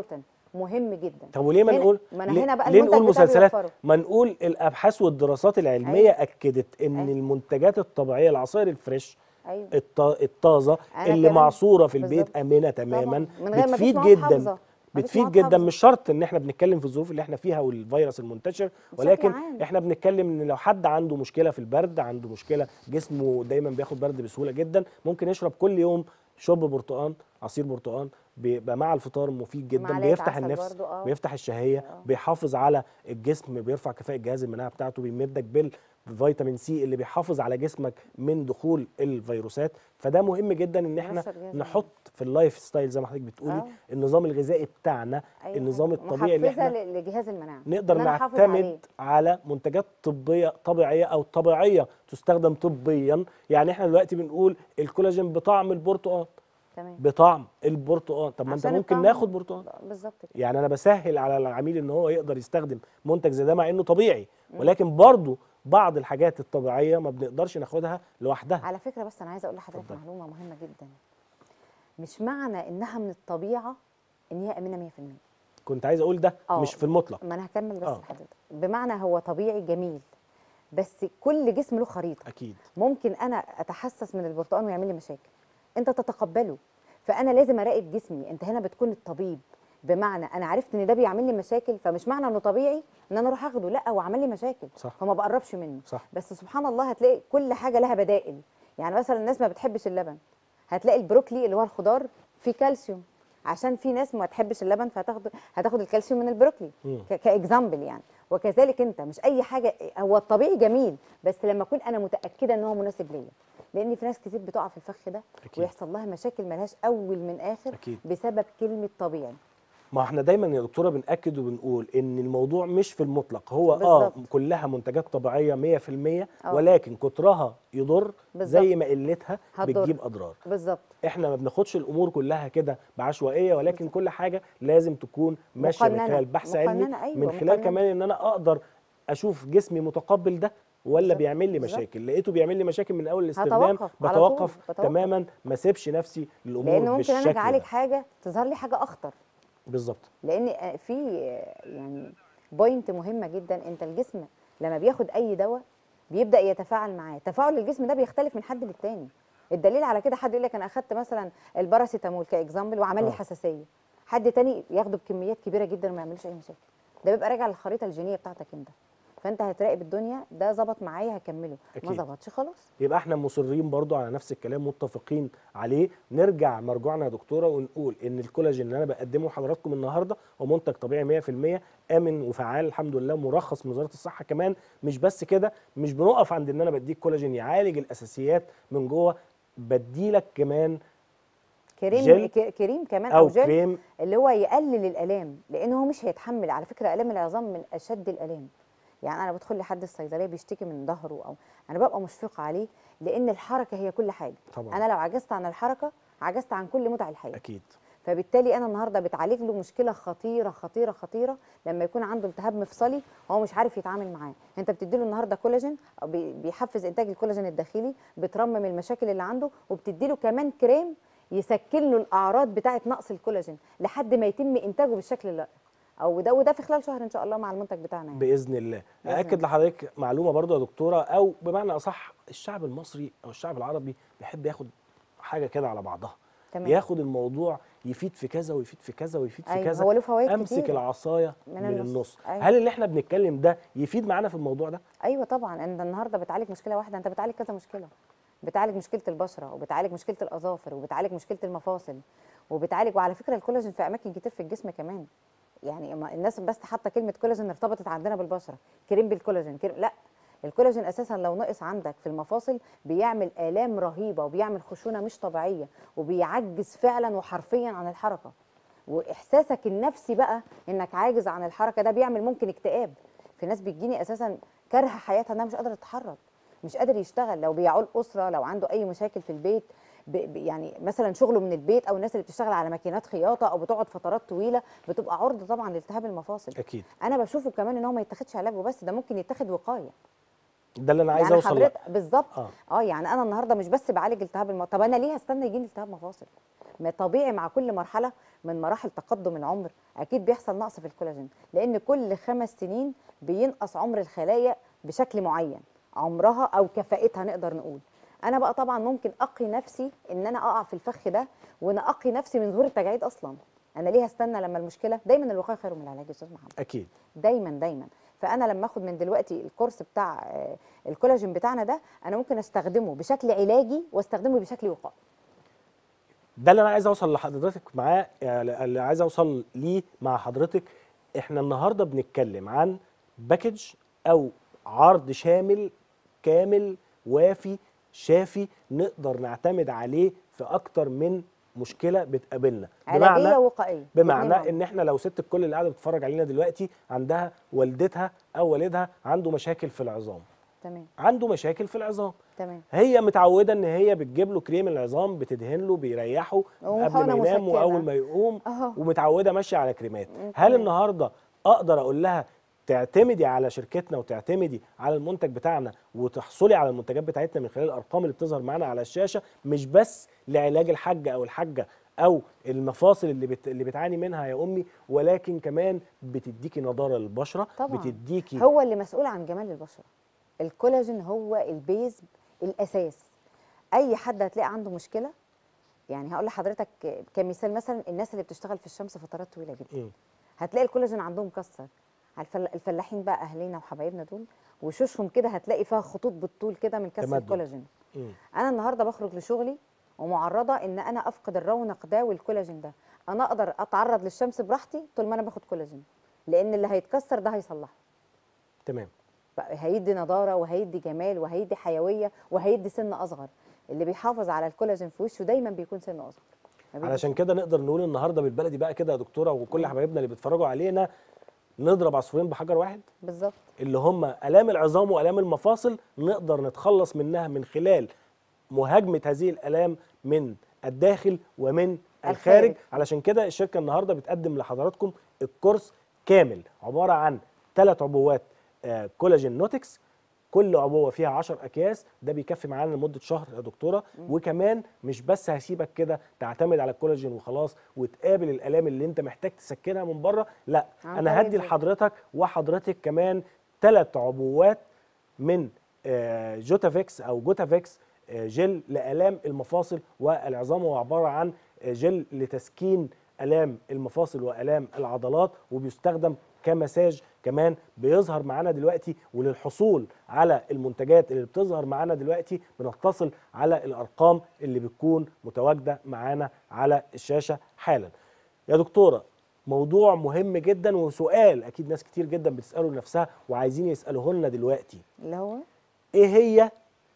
مهم جدا طب وليه ما هنا- نقول ما أنا ليه- هنا بقى ليه المنتج نقول بتاعي مسلسلات بيوفره. ما نقول الابحاث والدراسات العلميه أيوة. اكدت ان أيوة. المنتجات الطبيعيه العصائر الفريش ايوه الط- الطازه أنا اللي كمان معصوره في البيت بالظبط. امنه تماما طبعاً. من غير ما فيش بتفيد مواد جدا حافظة. ما فيش بتفيد مواد جدا حافظة. مش شرط ان احنا بنتكلم في الظروف اللي احنا فيها والفيروس المنتشر ولكن عام. احنا بنتكلم ان لو حد عنده مشكله في البرد عنده مشكله جسمه دايما بياخد برد بسهوله جدا ممكن يشرب كل يوم شرب برتقان عصير برتقان بيبقى مع الفطار مفيد جدا معلقة بيفتح عسل النفس برضو، آه. بيفتح الشهيه آه. بيحافظ على الجسم بيرفع كفاءه الجهاز المناعي بتاعته بيمدك بالفيتامين سي اللي بيحافظ على جسمك من دخول الفيروسات فده مهم جدا ان احنا بينشط جهاز نحط في اللايف ستايل زي ما حضرتك بتقولي آه. النظام الغذائي بتاعنا أي النظام حاجة. الطبيعي اللي محفزة احنا ل- لجهاز المناعه نقدر إن أنا أحافظ عليه. نعتمد على منتجات طبيه طبيعيه او طبيعيه تستخدم طبيا يعني احنا دلوقتي بنقول الكولاجين بطعم البرتقال تمام بطعم البرتقال طب ما انت عشان ممكن الطعم- ناخد برتقال بالظبط كده يعني انا بسهل على العميل ان هو يقدر يستخدم منتج زي ده مع انه طبيعي ولكن برضه بعض الحاجات الطبيعيه ما بنقدرش ناخدها لوحدها على فكره بس انا عايزه اقول لحضرتك اتفضلي. معلومه مهمه جدا مش معنى انها من الطبيعه ان هي امنه 100% كنت عايز اقول ده آه. مش في المطلق ما انا هكمل بس آه. لحضرتك بمعنى هو طبيعي جميل بس كل جسم له خريطه اكيد ممكن انا اتحسس من البرتقال ويعمل لي مشاكل انت تتقبله فانا لازم اراقب جسمي انت هنا بتكون الطبيب بمعنى انا عرفت ان ده بيعمل لي مشاكل فمش معنى انه طبيعي ان انا اروح اخده لا هو عمل لي مشاكل صح. فما بقربش منه صح. بس سبحان الله هتلاقي كل حاجه لها بدائل يعني مثلا الناس ما بتحبش اللبن هتلاقي البروكلي اللي هو الخضار فيه كالسيوم عشان في ناس ما تحبش اللبن فهتاخد هتاخد الكالسيوم من البروكلي مم. ك- كاكزامبل يعني وكذلك انت مش اي حاجه هو الطبيعي جميل بس لما اكون انا متاكده ان هو مناسب ليا لان في ناس كتير بتقع في الفخ ده أكيد. ويحصل لها مشاكل ملهاش اول من اخر أكيد. بسبب كلمه طبيعي ما احنا دايما يا دكتوره بناكد وبنقول ان الموضوع مش في المطلق هو اه بالظبط. كلها منتجات طبيعيه 100% آه. ولكن كترها يضر بالظبط. زي ما قلتها هتضر. بتجيب اضرار بالظبط احنا ما بناخدش الامور كلها كده بعشوائيه ولكن كل حاجه لازم تكون ماشيه من مقننة. خلال بحث مقننة، علمي أيوة، من خلال مقننة. كمان ان انا اقدر اشوف جسمي متقبل ده ولا بالظبط، بيعمل لي بالظبط. مشاكل لقيته بيعمل لي مشاكل من اول الاستخدام هتوقف على طول، بتوقف بتوقف. تماما ما سيبش نفسي للامور لان ممكن بالشكل انا اعالج ده. حاجه تظهر لي حاجه اخطر بالظبط لان آه، في آه، يعني بوينت مهمه جدا انت الجسم لما بياخد اي دواء بيبدا يتفاعل معاه تفاعل الجسم ده بيختلف من حد للتاني الدليل على كده حد يقول لك انا اخدت مثلا الباراسيتامول كاكزامبل وعمل لي آه. حساسيه حد تاني ياخده بكميات كبيره جدا وما يعملش اي مشاكل ده بيبقى راجع للخريطه الجينيه بتاعتك انت فانت هتراقب الدنيا ده ظبط معايا هكمله ما أكيد. ظبطش خلاص يبقى احنا مصرين برضو على نفس الكلام متفقين عليه نرجع مرجوعنا يا دكتوره ونقول ان الكولاجين اللي انا بقدمه لحضراتكم النهارده هو منتج طبيعي 100% امن وفعال الحمد لله مرخص من وزاره الصحه كمان مش بس كده مش بنقف عند ان انا بديك كولاجين يعالج الاساسيات من جوه بديلك كمان كريم جل ك- كريم كمان او او جل كريم اللي هو يقلل الالام لان هو مش هيتحمل على فكره الام العظام من اشد الالام يعني انا بدخل لحد الصيدليه بيشتكي من ظهره او انا ببقى مشفقه عليه لان الحركه هي كل حاجه طبعا انا لو عجزت عن الحركه عجزت عن كل متع الحياه اكيد فبالتالي انا النهارده بتعالج له مشكله خطيره خطيره خطيره لما يكون عنده التهاب مفصلي هو مش عارف يتعامل معاه انت بتدي له النهارده كولاجين أو بي- بيحفز انتاج الكولاجين الداخلي بترمم المشاكل اللي عنده وبتدي له كمان كريم يسكن له الاعراض بتاعه نقص الكولاجين لحد ما يتم انتاجه بالشكل اللائق او ده وده في خلال شهر ان شاء الله مع المنتج بتاعنا يعني. باذن الله بإذن ااكد الله. لحضرتك معلومه برضو يا دكتوره او بمعنى اصح الشعب المصري او الشعب العربي بيحب ياخد حاجه كده على بعضها تمام ياخد الموضوع يفيد في كذا ويفيد في كذا ويفيد في أيوة، كذا هو له فوائد امسك كتير. العصايه من من, النص. النص أيوة. هل اللي احنا بنتكلم ده يفيد معانا في الموضوع ده ايوه طبعا انت النهارده بتعالج مشكله واحده انت بتعالج كذا مشكله بتعالج مشكله البشره وبتعالج مشكله الاظافر وبتعالج مشكله المفاصل وبتعالج وعلى فكره الكولاجين في اماكن كتير في الجسم كمان يعني ما- الناس بس حاطه كلمه كولاجين ارتبطت عندنا بالبشره كريم بالكولاجين كريم لا الكولاجين اساسا لو نقص عندك في المفاصل بيعمل الام رهيبه وبيعمل خشونه مش طبيعيه وبيعجز فعلا وحرفيا عن الحركه واحساسك النفسي بقى انك عاجز عن الحركه ده بيعمل ممكن اكتئاب في ناس بتجيني اساسا كارهه حياتها انها مش قادره تتحرك مش قادر يشتغل لو بيعول اسره لو عنده اي مشاكل في البيت ب ب- يعني مثلا شغله من البيت او الناس اللي بتشتغل على ماكينات خياطه او بتقعد فترات طويله بتبقى عرضه طبعا لالتهاب المفاصل اكيد انا بشوفه كمان ان هو ما يتاخدش علاج وبس ده ممكن يتاخد وقايه ده اللي انا عايز يعني اوصل له حضرتك بالظبط اه اه يعني انا النهارده مش بس بعالج التهاب الم... طب انا ليه هستنى يجيني التهاب مفاصل ما طبيعي مع كل مرحله من مراحل تقدم العمر اكيد بيحصل نقص في الكولاجين لان كل خمس سنين بينقص عمر الخلايا بشكل معين عمرها او كفاءتها نقدر نقول انا بقى طبعا ممكن اقي نفسي ان انا اقع في الفخ ده وانا اقي نفسي من ظهور التجاعيد اصلا انا ليه هستنى لما المشكله دايما الوقايه خير من العلاج يا استاذ محمد اكيد دايما دايما فانا لما اخد من دلوقتي الكورس بتاع آه، الكولاجين بتاعنا ده انا ممكن استخدمه بشكل علاجي واستخدمه بشكل وقائي ده اللي انا عايز اوصل لحضرتك معاه يعني اللي عايز اوصل ليه مع حضرتك احنا النهارده بنتكلم عن باكج او عرض شامل كامل وافي شافي نقدر نعتمد عليه في اكتر من مشكله بتقابلنا علاجيه ووقائيه الاتنين مع بمعنى بعض. ان احنا لو ست الكل اللي قاعده بتتفرج علينا دلوقتي عندها والدتها او والدها عنده مشاكل في العظام تمام عنده مشاكل في العظام تمام هي متعوده ان هي بتجيب له كريم العظام بتدهن له بيريحه قبل وحقنة ما ينام مسكنة. واول ما يقوم أهو. ومتعوده ماشيه على كريمات مم، هل تمام. النهارده اقدر اقول لها تعتمدي على شركتنا وتعتمدي على المنتج بتاعنا وتحصلي على المنتجات بتاعتنا من خلال الارقام اللي بتظهر معانا على الشاشه مش بس لعلاج الحاج او الحاجه او المفاصل اللي بت... اللي بتعاني منها يا امي ولكن كمان بتديكي نضاره للبشره طبعا بتديكي هو اللي مسؤول عن جمال البشره الكولاجين هو البيز الاساس اي حد هتلاقي عنده مشكله يعني هقول لحضرتك كمثال مثلا الناس اللي بتشتغل في الشمس فترات طويله جدا مم. هتلاقي الكولاجين عندهم مكسر على الفل- الفلاحين بقى اهالينا وحبايبنا دول وشوشهم كده هتلاقي فيها خطوط بالطول كده من كسر تمدد. الكولاجين مم. انا النهارده بخرج لشغلي ومعرضه ان انا افقد الرونق ده والكولاجين ده انا اقدر اتعرض للشمس براحتي طول ما انا باخد كولاجين لان اللي هيتكسر ده هيصلحه تمام بقى هيدي نضاره وهيدي جمال وهيدي حيويه وهيدي سن اصغر اللي بيحافظ على الكولاجين في وشه دايما بيكون سنه اصغر ما بيجيش علشان كده نقدر نقول النهارده بالبلدي بقى كده يا دكتوره وكل حبايبنا اللي بيتفرجوا علينا نضرب عصفورين بحجر واحد بالظبط اللي هم الام العظام والام المفاصل نقدر نتخلص منها من خلال مهاجمه هذه الالام من الداخل ومن الخارج الخارج. علشان كده الشركه النهارده بتقدم لحضراتكم الكورس كامل عباره عن ثلاث عبوات آه، كولاجين نوتكس كل عبوه فيها 10 اكياس ده بيكفي معانا لمده شهر يا دكتوره وكمان مش بس هسيبك كده تعتمد على الكولاجين وخلاص وتقابل الالام اللي انت محتاج تسكنها من بره لا عن انا طريق هدي الفيديو. لحضرتك وحضرتك كمان ثلاث عبوات من آه، جوتافيكس او جوتافيكس آه، جل لالام المفاصل والعظام هو عباره عن آه، جل لتسكين الام المفاصل والام العضلات وبيستخدم كمساج كمان بيظهر معانا دلوقتي وللحصول على المنتجات اللي بتظهر معانا دلوقتي بنتصل على الارقام اللي بتكون متواجده معانا على الشاشه حالا يا دكتوره موضوع مهم جدا وسؤال اكيد ناس كتير جدا بتساله لنفسها وعايزين يسالوه لنا دلوقتي اللي هو ايه هي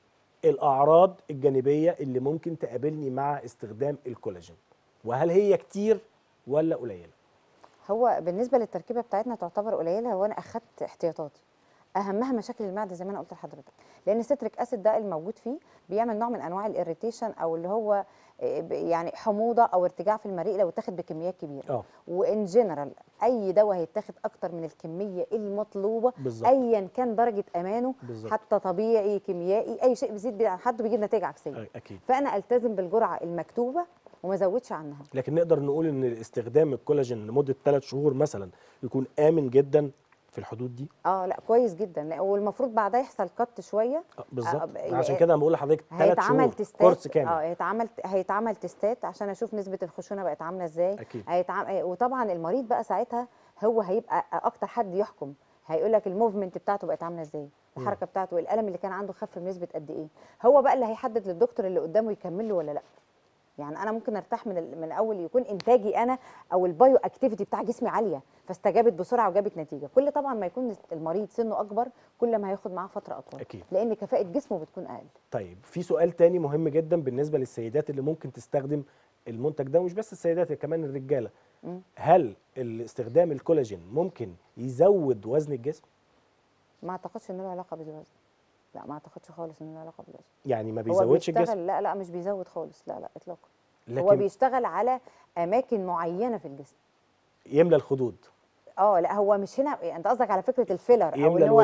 الاعراض الجانبيه اللي ممكن تقابلني مع استخدام الكولاجين وهل هي كتير ولا قليله هو بالنسبه للتركيبه بتاعتنا تعتبر قليله وانا اخدت احتياطاتي اهمها مشاكل المعده زي ما انا قلت لحضرتك لان الستريك اسيد ده الموجود فيه بيعمل نوع من انواع الاريتيشن او اللي هو إيه ب- يعني حموضه او ارتجاع في المريء لو اتاخد بكميات كبيره اه وان جنرال اي دواء هيتاخد اكتر من الكميه المطلوبه بالظبط. ايا كان درجه امانه بالظبط. حتى طبيعي كيميائي اي شيء بيزيد عن حده بيجيب نتائج عكسيه أي- اكيد فانا التزم بالجرعه المكتوبه وما ازودش عنها لكن نقدر نقول ان استخدام الكولاجين لمده ثلاث شهور مثلا يكون امن جدا في الحدود دي اه لا كويس جدا لا، والمفروض بعدها يحصل كت شويه آه، بالظبط آه، عشان كده أنا بقول لحضرتك ثلاث هيتعمل شهور تستات كورس كامل اه هيتعمل هيتعمل تستات عشان اشوف نسبه الخشونه بقت عامله ازاي أكيد. هيتعمل وطبعا المريض بقى ساعتها هو هيبقى اكتر حد يحكم هيقول لك الموفمنت بتاعته بقت عامله ازاي الحركه بتاعته الالم اللي كان عنده خف بنسبه قد ايه هو بقى اللي هيحدد للدكتور اللي قدامه يكمل له ولا لا يعني انا ممكن ارتاح من ال- من الاول يكون انتاجي انا او البايو اكتيفيتي بتاع جسمي عاليه فاستجابت بسرعه وجابت نتيجه كل طبعا ما يكون المريض سنه اكبر كل ما هياخد معاه فتره اطول أكيد. لان كفاءه جسمه بتكون اقل طيب في سؤال تاني مهم جدا بالنسبه للسيدات اللي ممكن تستخدم المنتج ده ومش بس السيدات كمان الرجاله مم. هل استخدام الكولاجين ممكن يزود وزن الجسم ما اعتقدش ان له علاقه بالوزن لا ما اعتقدش خالص ان له علاقه بالوزن يعني ما هو بيزودش بيشتغل الجسم لا لا مش بيزود خالص لا لا اطلاقا هو لكن بيشتغل على اماكن معينه في الجسم يملى الخدود اه لا هو مش هنا انت قصدك على فكره الفيلر او يملى اللي هو الوش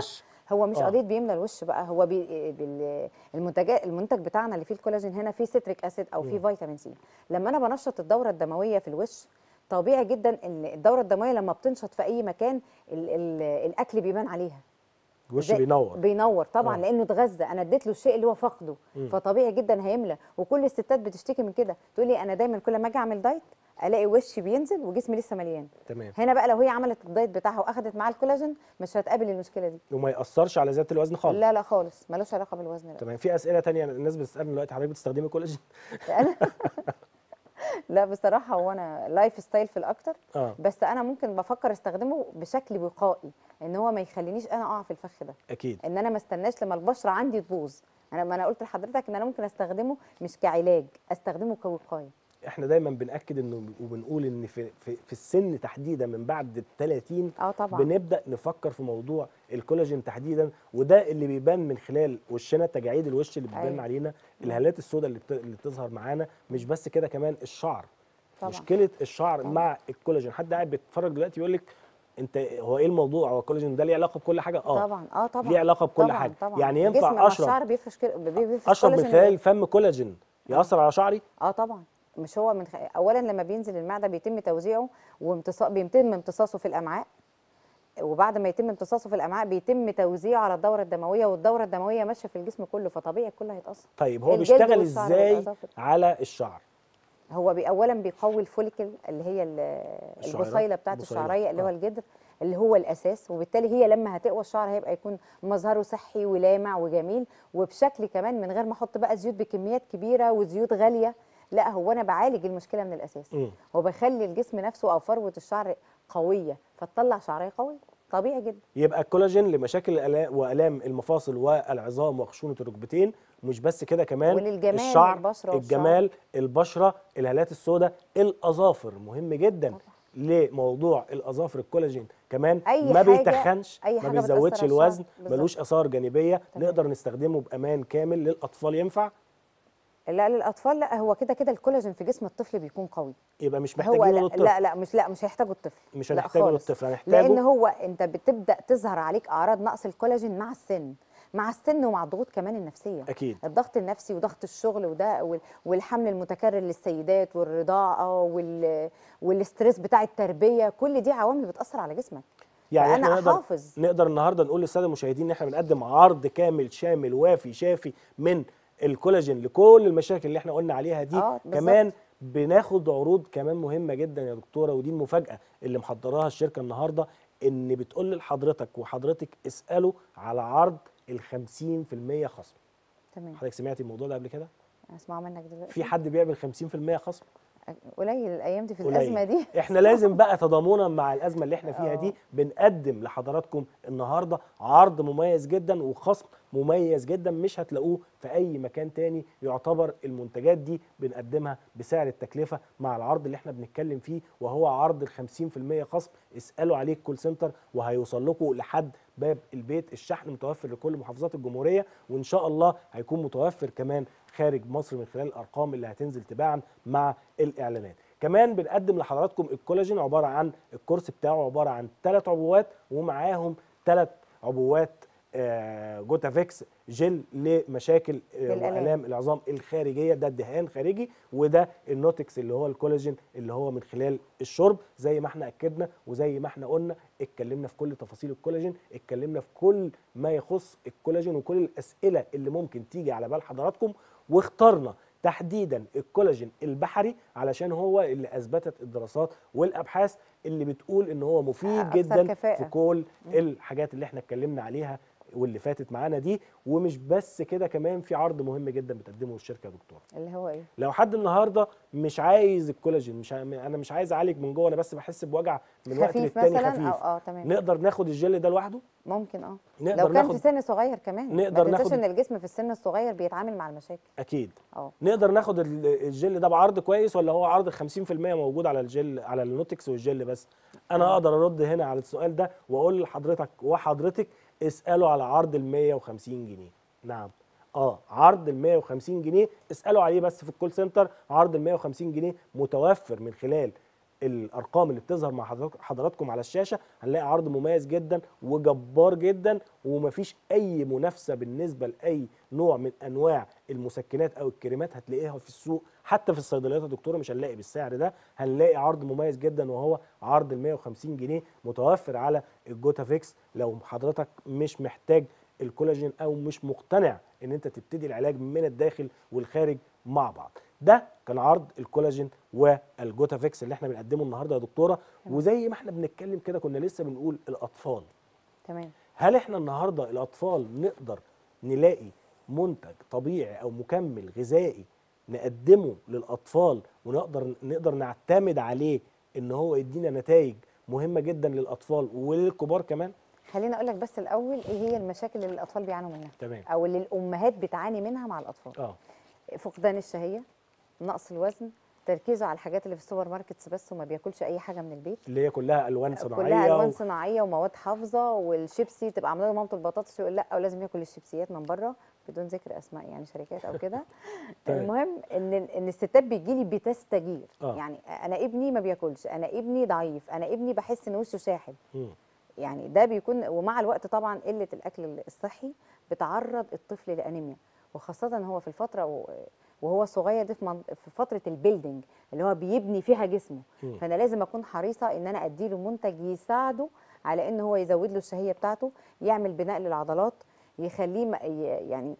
هو مش آه. قضيه بيملى الوش بقى هو بي بال- المنتجات المنتج بتاعنا اللي فيه الكولاجين هنا فيه سيتريك اسيد او فيه فيتامين سي لما انا بنشط الدوره الدمويه في الوش طبيعي جدا ان الدوره الدمويه لما بتنشط في اي مكان ال ال الاكل بيبان عليها الوش زي- بينور بينور طبعا آه. آه. لانه اتغذى انا اديت له الشيء اللي هو فاقده فطبيعي جدا هيملى وكل الستات بتشتكي من كده تقول لي انا دايما كل ما اجي اعمل دايت الاقي وشي بينزل وجسمي لسه مليان تمام هنا بقى لو هي عملت الدايت بتاعها واخدت معاه الكولاجين مش هتقابل المشكله دي وما ياثرش على زياده الوزن خالص لا لا خالص ملوش علاقه بالوزن لا تمام في اسئله تانية الناس بتسالني دلوقتي حضرتك بتستخدمي كولاجين أنا لا بصراحه هو انا لايف ستايل في الاكتر اه بس انا ممكن بفكر استخدمه بشكل وقائي ان هو ما يخلينيش انا اقع في الفخ ده اكيد ان انا ما استناش لما البشره عندي تبوظ انا ما انا قلت لحضرتك ان انا ممكن استخدمه مش كعلاج استخدمه كوقايه احنا دايما بناكد انه وبنقول ان في في, في السن تحديدا من بعد ال 30 اه طبعا بنبدا نفكر في موضوع الكولاجين تحديدا وده اللي بيبان من خلال وشنا تجاعيد الوش اللي بتبان أيوة. علينا الهالات السوداء اللي, بت... اللي بتظهر معانا مش بس كده كمان الشعر طبعا. مشكله الشعر طبعا. مع الكولاجين حد قاعد بيتفرج دلوقتي يقول لك انت هو ايه الموضوع هو الكولاجين ده ليه علاقه بكل حاجه اه طبعا اه طبعا ليه علاقه بكل طبعا حاجه طبعا يعني الجسم مع ينفع اشرب الشعر بيفرش كده بي- بيفرش اشرب من كولاجين خلال فم كولاجين ياثر على شعري اه طبعا مش هو من خ... اولا لما بينزل المعده بيتم توزيعه وامتصاص بيتم امتصاصه في الامعاء وبعد ما يتم امتصاصه في الامعاء بيتم توزيعه على الدوره الدمويه والدوره الدمويه ماشيه في الجسم كله فطبيعي الكل هيتاثر طيب هو الجلد بيشتغل والشعر ازاي والأظافر. على الشعر هو بي اولا بيقوي الفوليكل اللي هي ال- الشعيرة. البصيله بتاعت البصيلة. الشعريه اللي هو آه. الجدر اللي هو الاساس وبالتالي هي لما هتقوى الشعر هيبقى يكون مظهره صحي ولامع وجميل وبشكل كمان من غير ما احط بقى زيوت بكميات كبيره وزيوت غاليه لا هو انا بعالج المشكله من الاساس مم. وبخلي الجسم نفسه او فروه الشعر قويه فتطلع شعريه قويه طبيعي جدا يبقى الكولاجين لمشاكل الآلا- والام المفاصل والعظام وخشونه الركبتين مش بس كده كمان وللجمال الشعر والبشرة والشعر. الجمال البشره الهالات السوداء الاظافر مهم جدا لموضوع الاظافر الكولاجين كمان أي ما حاجة- بيتخنش أي ما حاجة بيزودش بتأثر على الوزن الشعر. بالظبط. ملوش اثار جانبيه تمام. نقدر نستخدمه بامان كامل للاطفال ينفع لا للاطفال لا هو كده كده الكولاجين في جسم الطفل بيكون قوي يبقى مش هو محتاجينه لا, للطفل لا لا مش لا مش هيحتاجه الطفل مش لا هنحتاجه خالص. للطفل هنحتاجه لان هو انت بتبدا تظهر عليك اعراض نقص الكولاجين مع السن مع السن ومع الضغوط كمان النفسيه اكيد الضغط النفسي وضغط الشغل وده وال- والحمل المتكرر للسيدات والرضاعه وال والاسترس بتاع التربيه كل دي عوامل بتاثر على جسمك يعني فأنا احنا نقدر أحافظ. نقدر النهارده نقول للساده المشاهدين ان احنا بنقدم عرض كامل شامل وافي شافي من الكولاجين لكل المشاكل اللي احنا قلنا عليها دي آه، بالظبط. كمان بناخد عروض كمان مهمه جدا يا دكتوره ودي المفاجاه اللي محضراها الشركه النهارده ان بتقول لحضرتك وحضرتك اسالوا على عرض ال 50% خصم تمام حضرتك سمعتي الموضوع ده قبل كده اسمعه منك دلوقتي في حد بيعمل 50% خصم قليل الايام دي في قليل. الازمه دي احنا لازم بقى تضامنا مع الازمه اللي احنا فيها دي آه. بنقدم لحضراتكم النهارده عرض مميز جدا وخصم مميز جدا مش هتلاقوه في اي مكان تاني يعتبر المنتجات دي بنقدمها بسعر التكلفه مع العرض اللي احنا بنتكلم فيه وهو عرض ال 50% خصم اسالوا عليه الكول سنتر وهيوصل لكم لحد باب البيت الشحن متوفر لكل محافظات الجمهوريه وان شاء الله هيكون متوفر كمان خارج مصر من خلال الارقام اللي هتنزل تباعا مع الاعلانات كمان بنقدم لحضراتكم الكولاجين عباره عن الكورس بتاعه عباره عن ثلاث عبوات ومعاهم ثلاث عبوات آه، جوتافيكس جل لمشاكل آه، للآلام. والام العظام الخارجيه ده الدهان خارجي وده النوتكس اللي هو الكولاجين اللي هو من خلال الشرب زي ما احنا اكدنا وزي ما احنا قلنا اتكلمنا في كل تفاصيل الكولاجين اتكلمنا في كل ما يخص الكولاجين وكل الاسئله اللي ممكن تيجي على بال حضراتكم واخترنا تحديدا الكولاجين البحري علشان هو اللي اثبتت الدراسات والابحاث اللي بتقول ان هو مفيد أكثر جدا كفاءة. في كل الحاجات اللي احنا اتكلمنا عليها واللي فاتت معانا دي ومش بس كده كمان في عرض مهم جدا بتقدمه الشركه يا دكتور اللي هو ايه لو حد النهارده مش عايز الكولاجين مش ع- انا مش عايز اعالج من جوه انا بس بحس بوجع من وقت خفيف للتاني مثلا خفيف او اه تمام نقدر ناخد الجل ده لوحده ممكن اه نقدر لو كان ناخد في سن صغير كمان نقدر ما تنساش ناخد- ان الجسم في السن الصغير بيتعامل مع المشاكل اكيد اه نقدر ناخد ال- الجل ده بعرض كويس ولا هو عرض 50% موجود على الجل على النوتكس والجل بس انا اقدر ارد هنا على السؤال ده واقول لحضرتك وحضرتك اسالوا على عرض ال 150 جنيه نعم اه عرض ال 150 جنيه اسالوا عليه بس في الكول سنتر عرض ال 150 جنيه متوفر من خلال الارقام اللي بتظهر مع حضرتك- حضراتكم على الشاشه هنلاقي عرض مميز جدا وجبار جدا ومفيش اي منافسه بالنسبه لاي نوع من انواع المسكنات او الكريمات هتلاقيها في السوق حتى في الصيدليات يا دكتوره مش هنلاقي بالسعر ده هنلاقي عرض مميز جدا وهو عرض ال 150 جنيه متوفر على الجوتافيكس لو حضرتك مش محتاج الكولاجين او مش مقتنع ان انت تبتدي العلاج من الداخل والخارج مع بعض ده كان عرض الكولاجين والجوتافيكس اللي احنا بنقدمه النهارده يا دكتوره تمام. وزي ما احنا بنتكلم كده كنا لسه بنقول الاطفال تمام هل احنا النهارده الاطفال نقدر نلاقي منتج طبيعي او مكمل غذائي نقدمه للاطفال ونقدر نقدر نعتمد عليه ان هو يدينا نتائج مهمه جدا للاطفال وللكبار كمان خليني اقول لك بس الاول ايه هي المشاكل اللي الاطفال بيعانوا منها تمام او اللي الامهات بتعاني منها مع الاطفال اه فقدان الشهيه نقص الوزن تركيزه على الحاجات اللي في السوبر ماركتس بس وما بياكلش اي حاجه من البيت اللي هي كلها الوان صناعيه كلها الوان و- صناعيه ومواد حافظه والشيبسي تبقى عامله له مامته البطاطس يقول لا ولازم ياكل الشيبسيات من بره بدون ذكر اسماء يعني شركات او كده تمام. المهم ان ان الستات بيجي لي بتستجير آه. يعني انا ابني ما بياكلش انا ابني ضعيف انا ابني بحس ان وشه شاحب مم. يعني ده بيكون ومع الوقت طبعا قله الاكل الصحي بتعرض الطفل لانيميا وخاصه هو في الفتره و- وهو صغير دي في من- في فتره البيلدينج اللي هو بيبني فيها جسمه مم. فانا لازم اكون حريصه ان انا اديله منتج يساعده على ان هو يزود له الشهيه بتاعته يعمل بناء للعضلات يخليه م- ي- يعني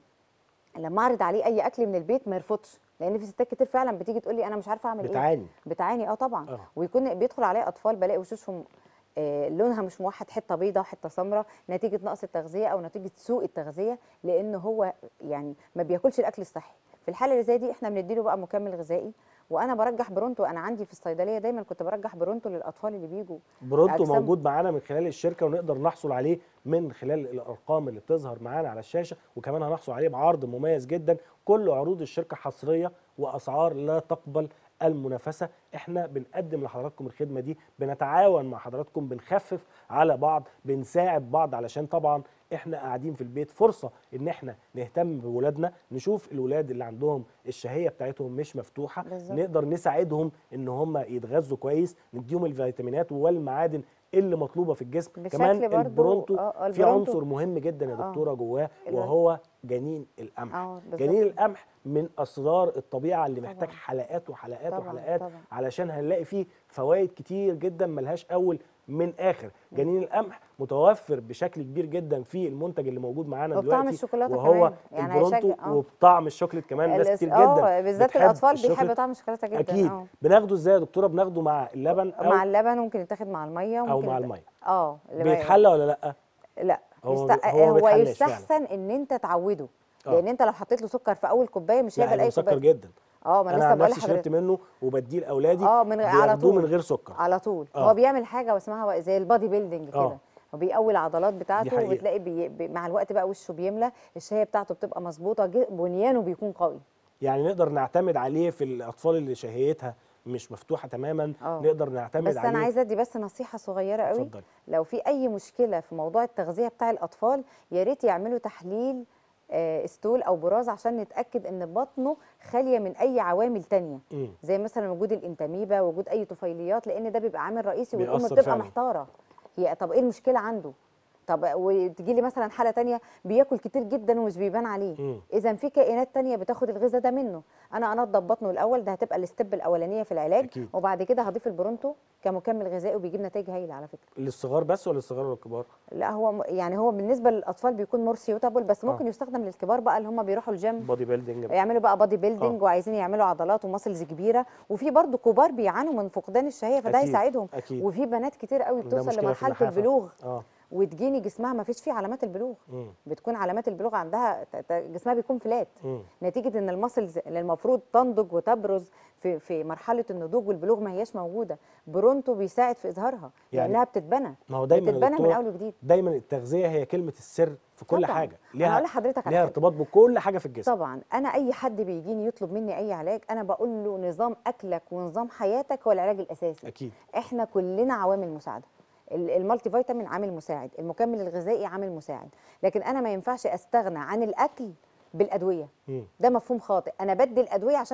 لما اعرض عليه اي اكل من البيت ما يرفضش لان في ستات كتير فعلا بتيجي تقول لي انا مش عارفه اعمل ايه بتعاني بتعاني اه طبعا آه. ويكون بيدخل عليه اطفال بلاقي وشوشهم آه لونها مش موحد حته بيضاء وحته سمراء نتيجه نقص التغذيه او نتيجه سوء التغذيه لان هو يعني ما بياكلش الاكل الصحي في الحاله اللي زي دي احنا بنديله بقى مكمل غذائي وانا برجح برونتو انا عندي في الصيدليه دايما كنت برجح برونتو للاطفال اللي بيجوا برونتو أجسام. موجود معانا من خلال الشركه ونقدر نحصل عليه من خلال الارقام اللي بتظهر معانا على الشاشه وكمان هنحصل عليه بعرض مميز جدا كل عروض الشركه حصريه واسعار لا تقبل المنافسه احنا بنقدم لحضراتكم الخدمه دي بنتعاون مع حضراتكم بنخفف على بعض بنساعد بعض علشان طبعا احنا قاعدين في البيت فرصه ان احنا نهتم بولادنا نشوف الولاد اللي عندهم الشهيه بتاعتهم مش مفتوحه بالظبط. نقدر نساعدهم ان هم يتغذوا كويس نديهم الفيتامينات والمعادن اللي مطلوبه في الجسم بشكل كمان برضو- البرونتو آه، آه، في البرونتو. عنصر مهم جدا يا آه. دكتوره جواه اللي هو- وهو جنين القمح اه بالظبط. جنين القمح من اسرار الطبيعه اللي محتاج طبعاً. حلقات وحلقات طبعاً، وحلقات طبعاً. علشان هنلاقي فيه فوائد كتير جدا ملهاش اول من اخر جنين القمح متوفر بشكل كبير جدا في المنتج اللي موجود معانا وبطعم دلوقتي الشوكولاتة وهو كمان. يعني البرونتو هيشجع- آه. وبطعم الشوكليت كمان ناس الأس- كتير اه جدا بالذات بتحب الاطفال الشوكليت. بيحبوا طعم الشوكولاته جدا اكيد اه بناخده ازاي يا دكتوره بناخده مع اللبن او مع اللبن ممكن يتاخد مع الميه او وممكن مع يت- الميه اه اللي ما- بيتحلى ولا لا لا هو هو, ما يست... بي- هو ما هو بيتحلاش يستحسن ان انت تعوده آه. لان انت لو حطيت له سكر في اول كوبايه مش لا هيقبل هيبقى اي مسكر كوبايه جدا اه ما انا انا لسه عن بقول نفسي شربت لحضرتك منه وبديه لاولادي اه من غير على بياخدوه طول من غير سكر على طول آه. هو بيعمل حاجه واسمها زي البادي بيلدينج آه. كده هو بيقوي العضلات دي بتاعته حقيقة. وبتلاقي بي... بي... مع الوقت بقى وشه بيملى الشهيه بتاعته بتبقى مظبوطه ج- بنيانه بيكون قوي يعني نقدر نعتمد عليه في الاطفال اللي شهيتها مش مفتوحه تماما آه. نقدر نعتمد بس عليه انا عايزه ادي بس نصيحه صغيره قوي اتفضلي لو في اي مشكله في موضوع التغذيه بتاع الاطفال يا ريت يعملوا تحليل آه، استول او براز عشان نتاكد ان بطنه خاليه من اي عوامل تانية مم. زي مثلا وجود الانتاميبا وجود اي طفيليات لان ده بيبقى عامل رئيسي والام بيأثر بتبقى فعلاً. محتاره هي طب ايه المشكله عنده طب وتجي لي مثلا حاله تانية بياكل كتير جدا ومش بيبان عليه مم. اذا في كائنات تانية بتاخد الغذاء ده منه انا انضف بطنه الاول ده هتبقى الستيب الاولانيه في العلاج أكيد. وبعد كده هضيف البرونتو كمكمل غذائي وبيجيب نتائج هايله على فكره للصغار بس ولا للصغار والكبار لا هو م- يعني هو بالنسبه للاطفال بيكون مور سيوتابل بس ممكن يستخدم للكبار بقى اللي هم بيروحوا الجيم بودي بيلدينج يعملوا بقى بادي بيلدينج وعايزين يعملوا عضلات ومسلز كبيره وفي برضو كبار بيعانوا من فقدان الشهيه فده أكيد، هيساعدهم أكيد. وفي بنات كتير قوي ده بتوصل مشكلة في لمرحله النحافة. البلوغ اه وتجيني جسمها ما فيش فيه علامات البلوغ مم. بتكون علامات البلوغ عندها ت- ت- جسمها بيكون فلات مم. نتيجه ان المسلز اللي المفروض تنضج وتبرز في في مرحله النضوج والبلوغ ما هياش موجوده برونتو بيساعد في اظهارها يعني لانها بتتبنى ما هو دايما يا بتتبنى من دكتورة اول وجديد دايما التغذيه هي كلمه السر في كل طبعاً. حاجه أنا هقول ليها لحضرتك على ليها حاجة. ارتباط بكل حاجه في الجسم طبعا انا اي حد بيجيني يطلب مني اي علاج انا بقول له نظام اكلك ونظام حياتك هو العلاج الاساسي اكيد احنا كلنا عوامل مساعده ال- المالتي فيتامين عامل مساعد المكمل الغذائي عامل مساعد لكن انا ما ينفعش استغنى عن الاكل بالادويه مم. ده مفهوم خاطئ انا بدي الادويه عشان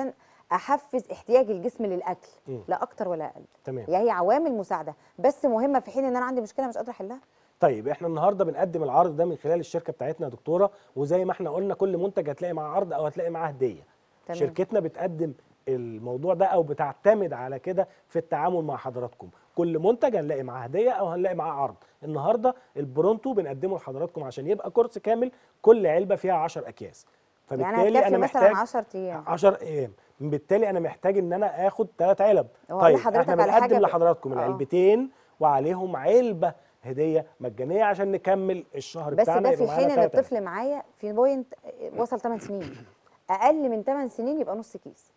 احفز احتياج الجسم للاكل مم. لا اكتر ولا اقل تمام يعني هي عوامل مساعده بس مهمه في حين ان انا عندي مشكله مش قادره احلها طيب احنا النهارده بنقدم العرض ده من خلال الشركه بتاعتنا يا دكتوره وزي ما احنا قلنا كل منتج هتلاقي معاه عرض او هتلاقي معاه هديه تمام. شركتنا بتقدم الموضوع ده او بتعتمد على كده في التعامل مع حضراتكم كل منتج هنلاقي معاه هديه او هنلاقي معاه عرض النهارده البرونتو بنقدمه لحضراتكم عشان يبقى كورس كامل كل علبه فيها 10 اكياس يعني فبالتالي هتكفي انا مثلا محتاج 10 ايام 10 ايام بالتالي انا محتاج ان انا اخد ثلاث علب هو طيب لحضرتك احنا على حاجة بنقدم ب- لحضراتكم آه. العلبتين وعليهم علبه هديه مجانيه عشان نكمل الشهر بس بتاعنا ده يبقى في معانا حين ان تلات علب. الطفل معايا في بوينت وصل 8 سنين اقل من 8 سنين يبقى نص كيس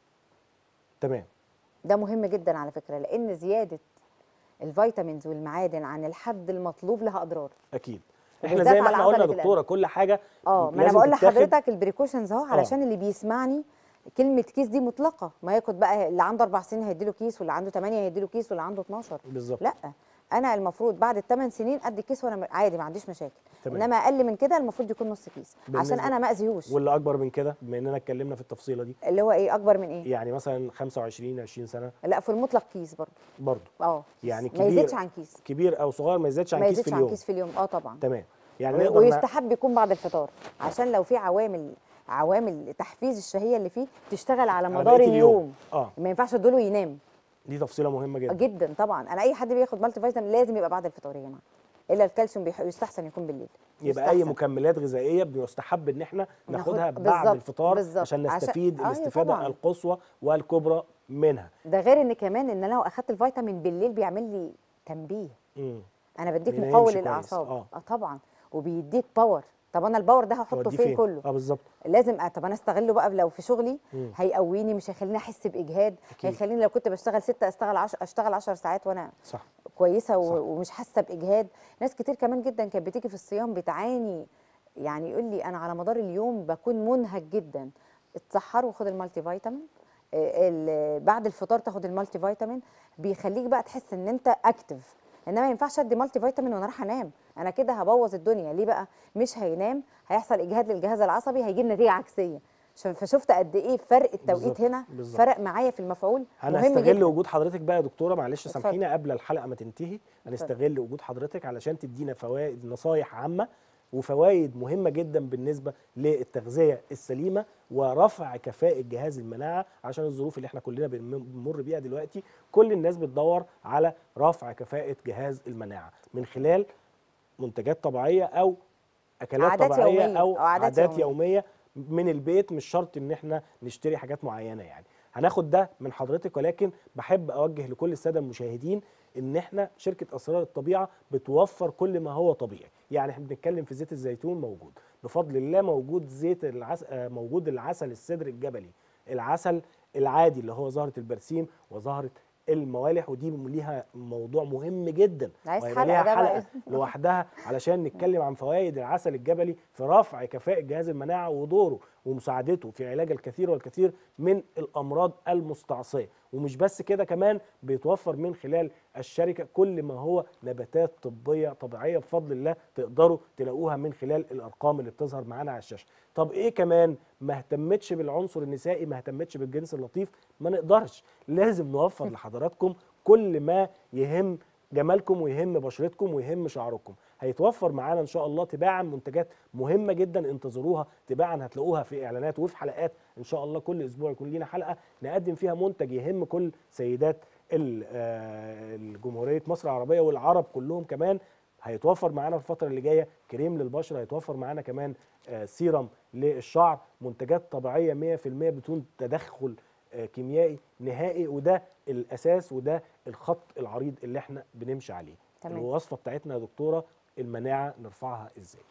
تمام ده مهم جدا على فكره لان زياده الفيتامينز والمعادن عن الحد المطلوب لها اضرار اكيد احنا وبالذات زي ما على احنا قلنا يا عضلة دكتوره كل حاجه اه ما انا لازم بقول تتاخد- لحضرتك البريكوشنز اهو علشان اللي بيسمعني كلمه كيس دي مطلقه ما ياخد بقى اللي عنده اربع سنين هيديله كيس واللي عنده 8 هيديله كيس واللي عنده 12 بالظبط لا انا المفروض بعد الثمان سنين ادي كيس وانا م- عادي ما عنديش مشاكل تمام. انما اقل من كده المفروض يكون نص كيس عشان بالنسبة- انا ما اذيهوش واللي اكبر من كده بما اننا اتكلمنا في التفصيله دي اللي هو ايه اكبر من ايه يعني مثلا 25 20 سنه لا في المطلق كيس برضه برضه اه يعني ما كبير يزيدش عن كيس كبير او صغير ما يزيدش عن ما كيس في يزيدش عن اليوم كيس في اليوم اه طبعا تمام يعني و- نقدر نع- ويستحب يكون بعد الفطار عشان لو في عوامل عوامل تحفيز الشهيه اللي فيه تشتغل على على مدار بقية اليوم اه ما ينفعش ادوله ينام دي تفصيله مهمه جدا جدا طبعا انا اي حد بياخد مالتي فيتامين لازم يبقى بعد الفطار يا جماعه الا الكالسيوم بيح- يستحسن يكون بالليل يبقى اي يستحسن. مكملات غذائيه بيستحب ان احنا ناخد- ناخدها بعد بالظبط، الفطار بالظبط. عشان عشان- نستفيد أيوة الاستفاده طبعاً. القصوى والكبرى منها ده غير ان كمان ان لو اخدت الفيتامين بالليل بيعمل لي تنبيه مم. انا بديك بينامش مقوي كويس، للاعصاب آه. اه طبعا وبيديك باور طب انا الباور ده هحطه توديه فين كله اه بالظبط لازم أ- طب انا استغله بقى لو في شغلي مم. هيقويني مش هيخليني احس باجهاد أكيد. هيخليني لو كنت بشتغل ستة اشتغل عش... اشتغل 10 ساعات وانا صح كويسه و... صح. ومش حاسه باجهاد ناس كتير كمان جدا كانت بتيجي في الصيام بتعاني يعني يقول لي انا على مدار اليوم بكون منهك جدا اتسحر وخد المالتي فيتامين آه، ال- بعد الفطار تاخد المالتي فيتامين بيخليك بقى تحس ان انت اكتف انما ما ينفعش ادي مالتي فيتامين وانا رايحه انام انا كده هبوظ الدنيا ليه بقى مش هينام هيحصل اجهاد للجهاز العصبي هيجيب نتيجه عكسيه ش- فشفت قد ايه فرق التوقيت بالظبط، هنا بالظبط. فرق معايا في المفعول مهم هنستغل جدا وجود حضرتك بقى يا دكتوره معلش اتفضل. سامحينا قبل الحلقه ما تنتهي هنستغل وجود حضرتك علشان تدينا فوائد نصايح عامه وفوائد مهمه جدا بالنسبه للتغذيه السليمه ورفع كفاءه جهاز المناعه عشان الظروف اللي احنا كلنا بنم- بنمر بيها دلوقتي كل الناس بتدور على رفع كفاءه جهاز المناعه من خلال منتجات طبيعيه او اكلات عادات طبيعيه يومية او أو عادات عادات يومية. يوميه من البيت مش شرط ان احنا نشتري حاجات معينه يعني هناخد ده من حضرتك ولكن بحب اوجه لكل الساده المشاهدين ان احنا شركه اسرار الطبيعه بتوفر كل ما هو طبيعي يعني احنا بنتكلم في زيت الزيتون موجود بفضل الله موجود زيت العسل موجود العسل السدر الجبلي العسل العادي اللي هو زهره البرسيم وزهره الموالح ودي ليها موضوع مهم جدا عايز وهيبقى حلقة ليها ده بقى. حلقه لوحدها علشان نتكلم عن فوائد العسل الجبلي في رفع كفاءة جهاز المناعة ودوره ومساعدته في علاج الكثير والكثير من الأمراض المستعصية ومش بس كده كمان بيتوفر من خلال الشركة كل ما هو نباتات طبية طبيعية بفضل الله تقدروا تلاقوها من خلال الأرقام اللي بتظهر معانا على الشاشة طب إيه كمان ما اهتمتش بالعنصر النسائي ما اهتمتش بالجنس اللطيف ما نقدرش لازم نوفر لحضراتكم كل ما يهم جمالكم ويهم بشرتكم ويهم شعركم هيتوفر معانا ان شاء الله تباعا منتجات مهمه جدا انتظروها تباعا هتلاقوها في اعلانات وفي حلقات ان شاء الله كل اسبوع يكون لينا حلقه نقدم فيها منتج يهم كل سيدات ال- آه، الجمهوريه مصر العربيه والعرب كلهم كمان هيتوفر معانا في الفتره اللي جايه كريم للبشره هيتوفر معانا كمان آه، سيرم للشعر منتجات طبيعيه 100% بدون تدخل آه، كيميائي نهائي وده الاساس وده الخط العريض اللي احنا بنمشي عليه تمام. الوصفه بتاعتنا يا دكتوره المناعه نرفعها ازاي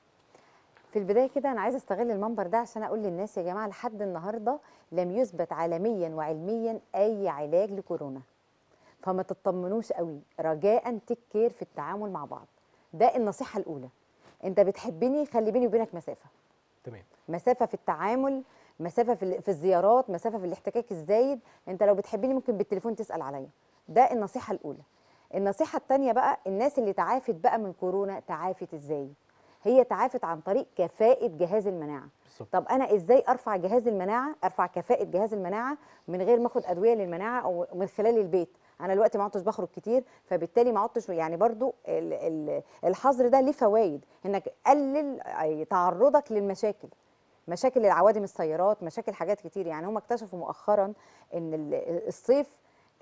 في البدايه كده انا عايزه استغل المنبر ده عشان اقول للناس يا جماعه لحد النهارده لم يثبت عالميا وعلميا اي علاج لكورونا فما تطمنوش قوي رجاء تك كير في التعامل مع بعض ده النصيحه الاولى انت بتحبني خلي بيني وبينك مسافه تمام مسافه في التعامل مسافه في, ال- في الزيارات مسافه في الاحتكاك الزايد انت لو بتحبني ممكن بالتليفون تسال عليا ده النصيحه الاولى النصيحه الثانيه بقى الناس اللي تعافت بقى من كورونا تعافت ازاي هي تعافت عن طريق كفاءه جهاز المناعه بالظبط طب انا ازاي ارفع جهاز المناعه ارفع كفاءه جهاز المناعه من غير ما اخد ادويه للمناعه او من خلال البيت انا دلوقتي ما عدتش بخرج كتير فبالتالي ما عدتش يعني برضو ال- ال- الحظر ده ليه فوائد انك قلل أي تعرضك للمشاكل مشاكل العوادم السيارات مشاكل حاجات كتير يعني هم اكتشفوا مؤخرا ان ال- الصيف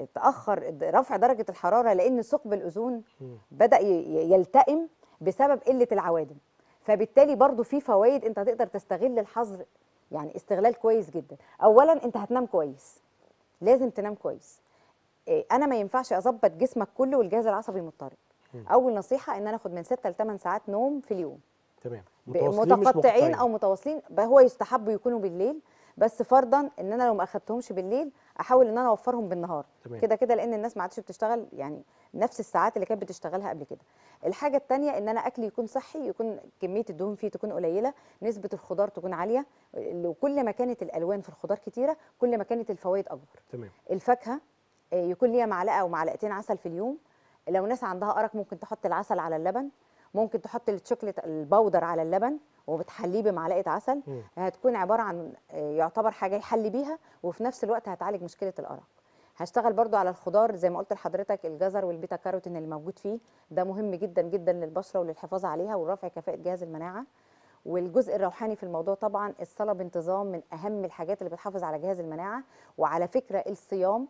تاخر رفع درجه الحراره لان ثقب الاوزون مم. بدا ي- يلتئم بسبب قله العوادم فبالتالي برضو في فوائد انت هتقدر تستغل الحظر يعني استغلال كويس جدا اولا انت هتنام كويس لازم تنام كويس إيه، انا ما ينفعش اظبط جسمك كله والجهاز العصبي مضطرب مم. اول نصيحه ان انا اخد من 6 ل 8 ساعات نوم في اليوم تمام ب- متواصلين مش متقطعين مقطعين. او متواصلين ب- هو يستحب يكونوا بالليل بس فرضا ان انا لو ما اخدتهمش بالليل احاول ان انا اوفرهم بالنهار تمام. كده كده لان الناس ما عادش بتشتغل يعني نفس الساعات اللي كانت بتشتغلها قبل كده الحاجه الثانيه ان انا اكلي يكون صحي يكون كميه الدهون فيه تكون قليله نسبه الخضار تكون عاليه وكل ما كانت الالوان في الخضار كتيره كل ما كانت الفوائد اكبر تمام الفاكهه آه، يكون ليها معلقه او معلقتين عسل في اليوم لو ناس عندها ارق ممكن تحط العسل على اللبن ممكن تحط الشوكليت البودر على اللبن وبتحليه بمعلقه عسل مم. هتكون عباره عن آه، يعتبر حاجه يحلي بيها وفي نفس الوقت هتعالج مشكله الارق هشتغل برضو على الخضار زي ما قلت لحضرتك الجزر والبيتا كاروتين اللي موجود فيه ده مهم جدا جدا للبشره وللحفاظ عليها ورفع كفاءه جهاز المناعه والجزء الروحاني في الموضوع طبعا الصلاه بانتظام من اهم الحاجات اللي بتحافظ على جهاز المناعه وعلى فكره الصيام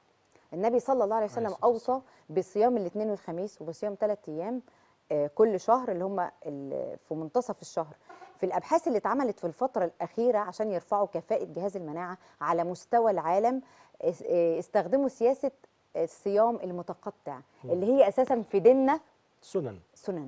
النبي صلى الله عليه وسلم الصلاة والسلام. اوصى بصيام الاثنين والخميس وبصيام ثلاث ايام آه، كل شهر اللي هم ال- في منتصف الشهر في الابحاث اللي اتعملت في الفتره الاخيره عشان يرفعوا كفاءه جهاز المناعه على مستوى العالم اس- آه، استخدموا سياسه الصيام المتقطع مم. اللي هي اساسا في ديننا سنن سنن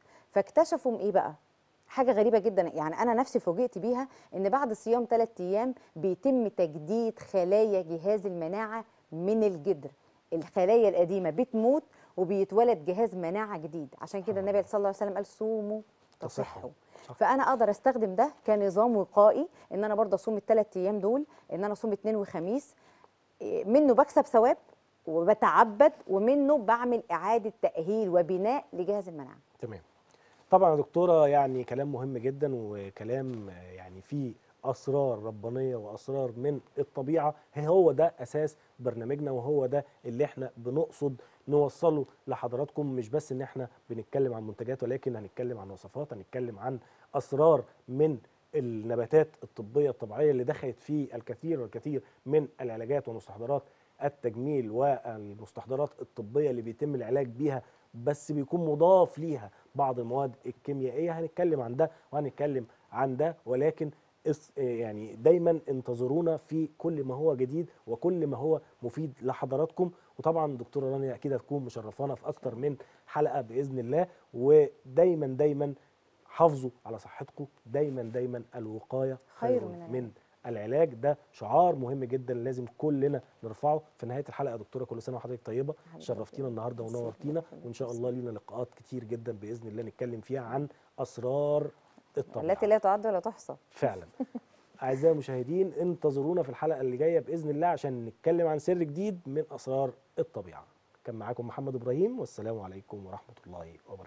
فاكتشفوا ايه بقى حاجه غريبه جدا يعني انا نفسي فوجئت بيها ان بعد صيام ثلاث ايام بيتم تجديد خلايا جهاز المناعه من الجدر الخلايا القديمه بتموت وبيتولد جهاز مناعه جديد عشان كده النبي صلى الله عليه وسلم قال صوموا تصحوا. تصحوا صح. فانا اقدر استخدم ده كنظام وقائي ان انا برضه اصوم الثلاث ايام دول ان انا اصوم اثنين وخميس إيه، منه بكسب ثواب وبتعبد ومنه بعمل اعاده تاهيل وبناء لجهاز المناعه تمام طبعا يا دكتوره يعني كلام مهم جدا وكلام آه، يعني فيه اسرار ربانيه واسرار من الطبيعه هو ده اساس برنامجنا وهو ده اللي احنا بنقصد نوصله لحضراتكم مش بس ان احنا بنتكلم عن منتجات ولكن هنتكلم عن وصفات هنتكلم عن اسرار من النباتات الطبيه الطبيعيه اللي دخلت في الكثير والكثير من العلاجات ومستحضرات التجميل والمستحضرات الطبيه اللي بيتم العلاج بيها بس بيكون مضاف ليها بعض المواد الكيميائيه هنتكلم عن ده وهنتكلم عن ده ولكن اس- يعني دايما انتظرونا في كل ما هو جديد وكل ما هو مفيد لحضراتكم وطبعا دكتوره رانيا اكيد هتكون مشرفانا في اكتر من حلقه باذن الله ودايما دايما حافظوا على صحتكم دايما دايما الوقايه خير خير من العلاج. من العلاج ده شعار مهم جدا لازم كلنا نرفعه في نهايه الحلقه يا دكتوره كل سنه وحضرتك طيبه حبيبي شرفتينا ربنا النهارده يخليك. ونورتينا وان شاء الله لينا لقاءات كتير جدا باذن الله نتكلم فيها عن اسرار الطبيعه التي لا تعد ولا تحصى فعلا اعزائي المشاهدين انتظرونا في الحلقه اللي جايه باذن الله عشان نتكلم عن سر جديد من اسرار الطبيعه كان معاكم محمد ابراهيم والسلام عليكم ورحمه الله وبركاته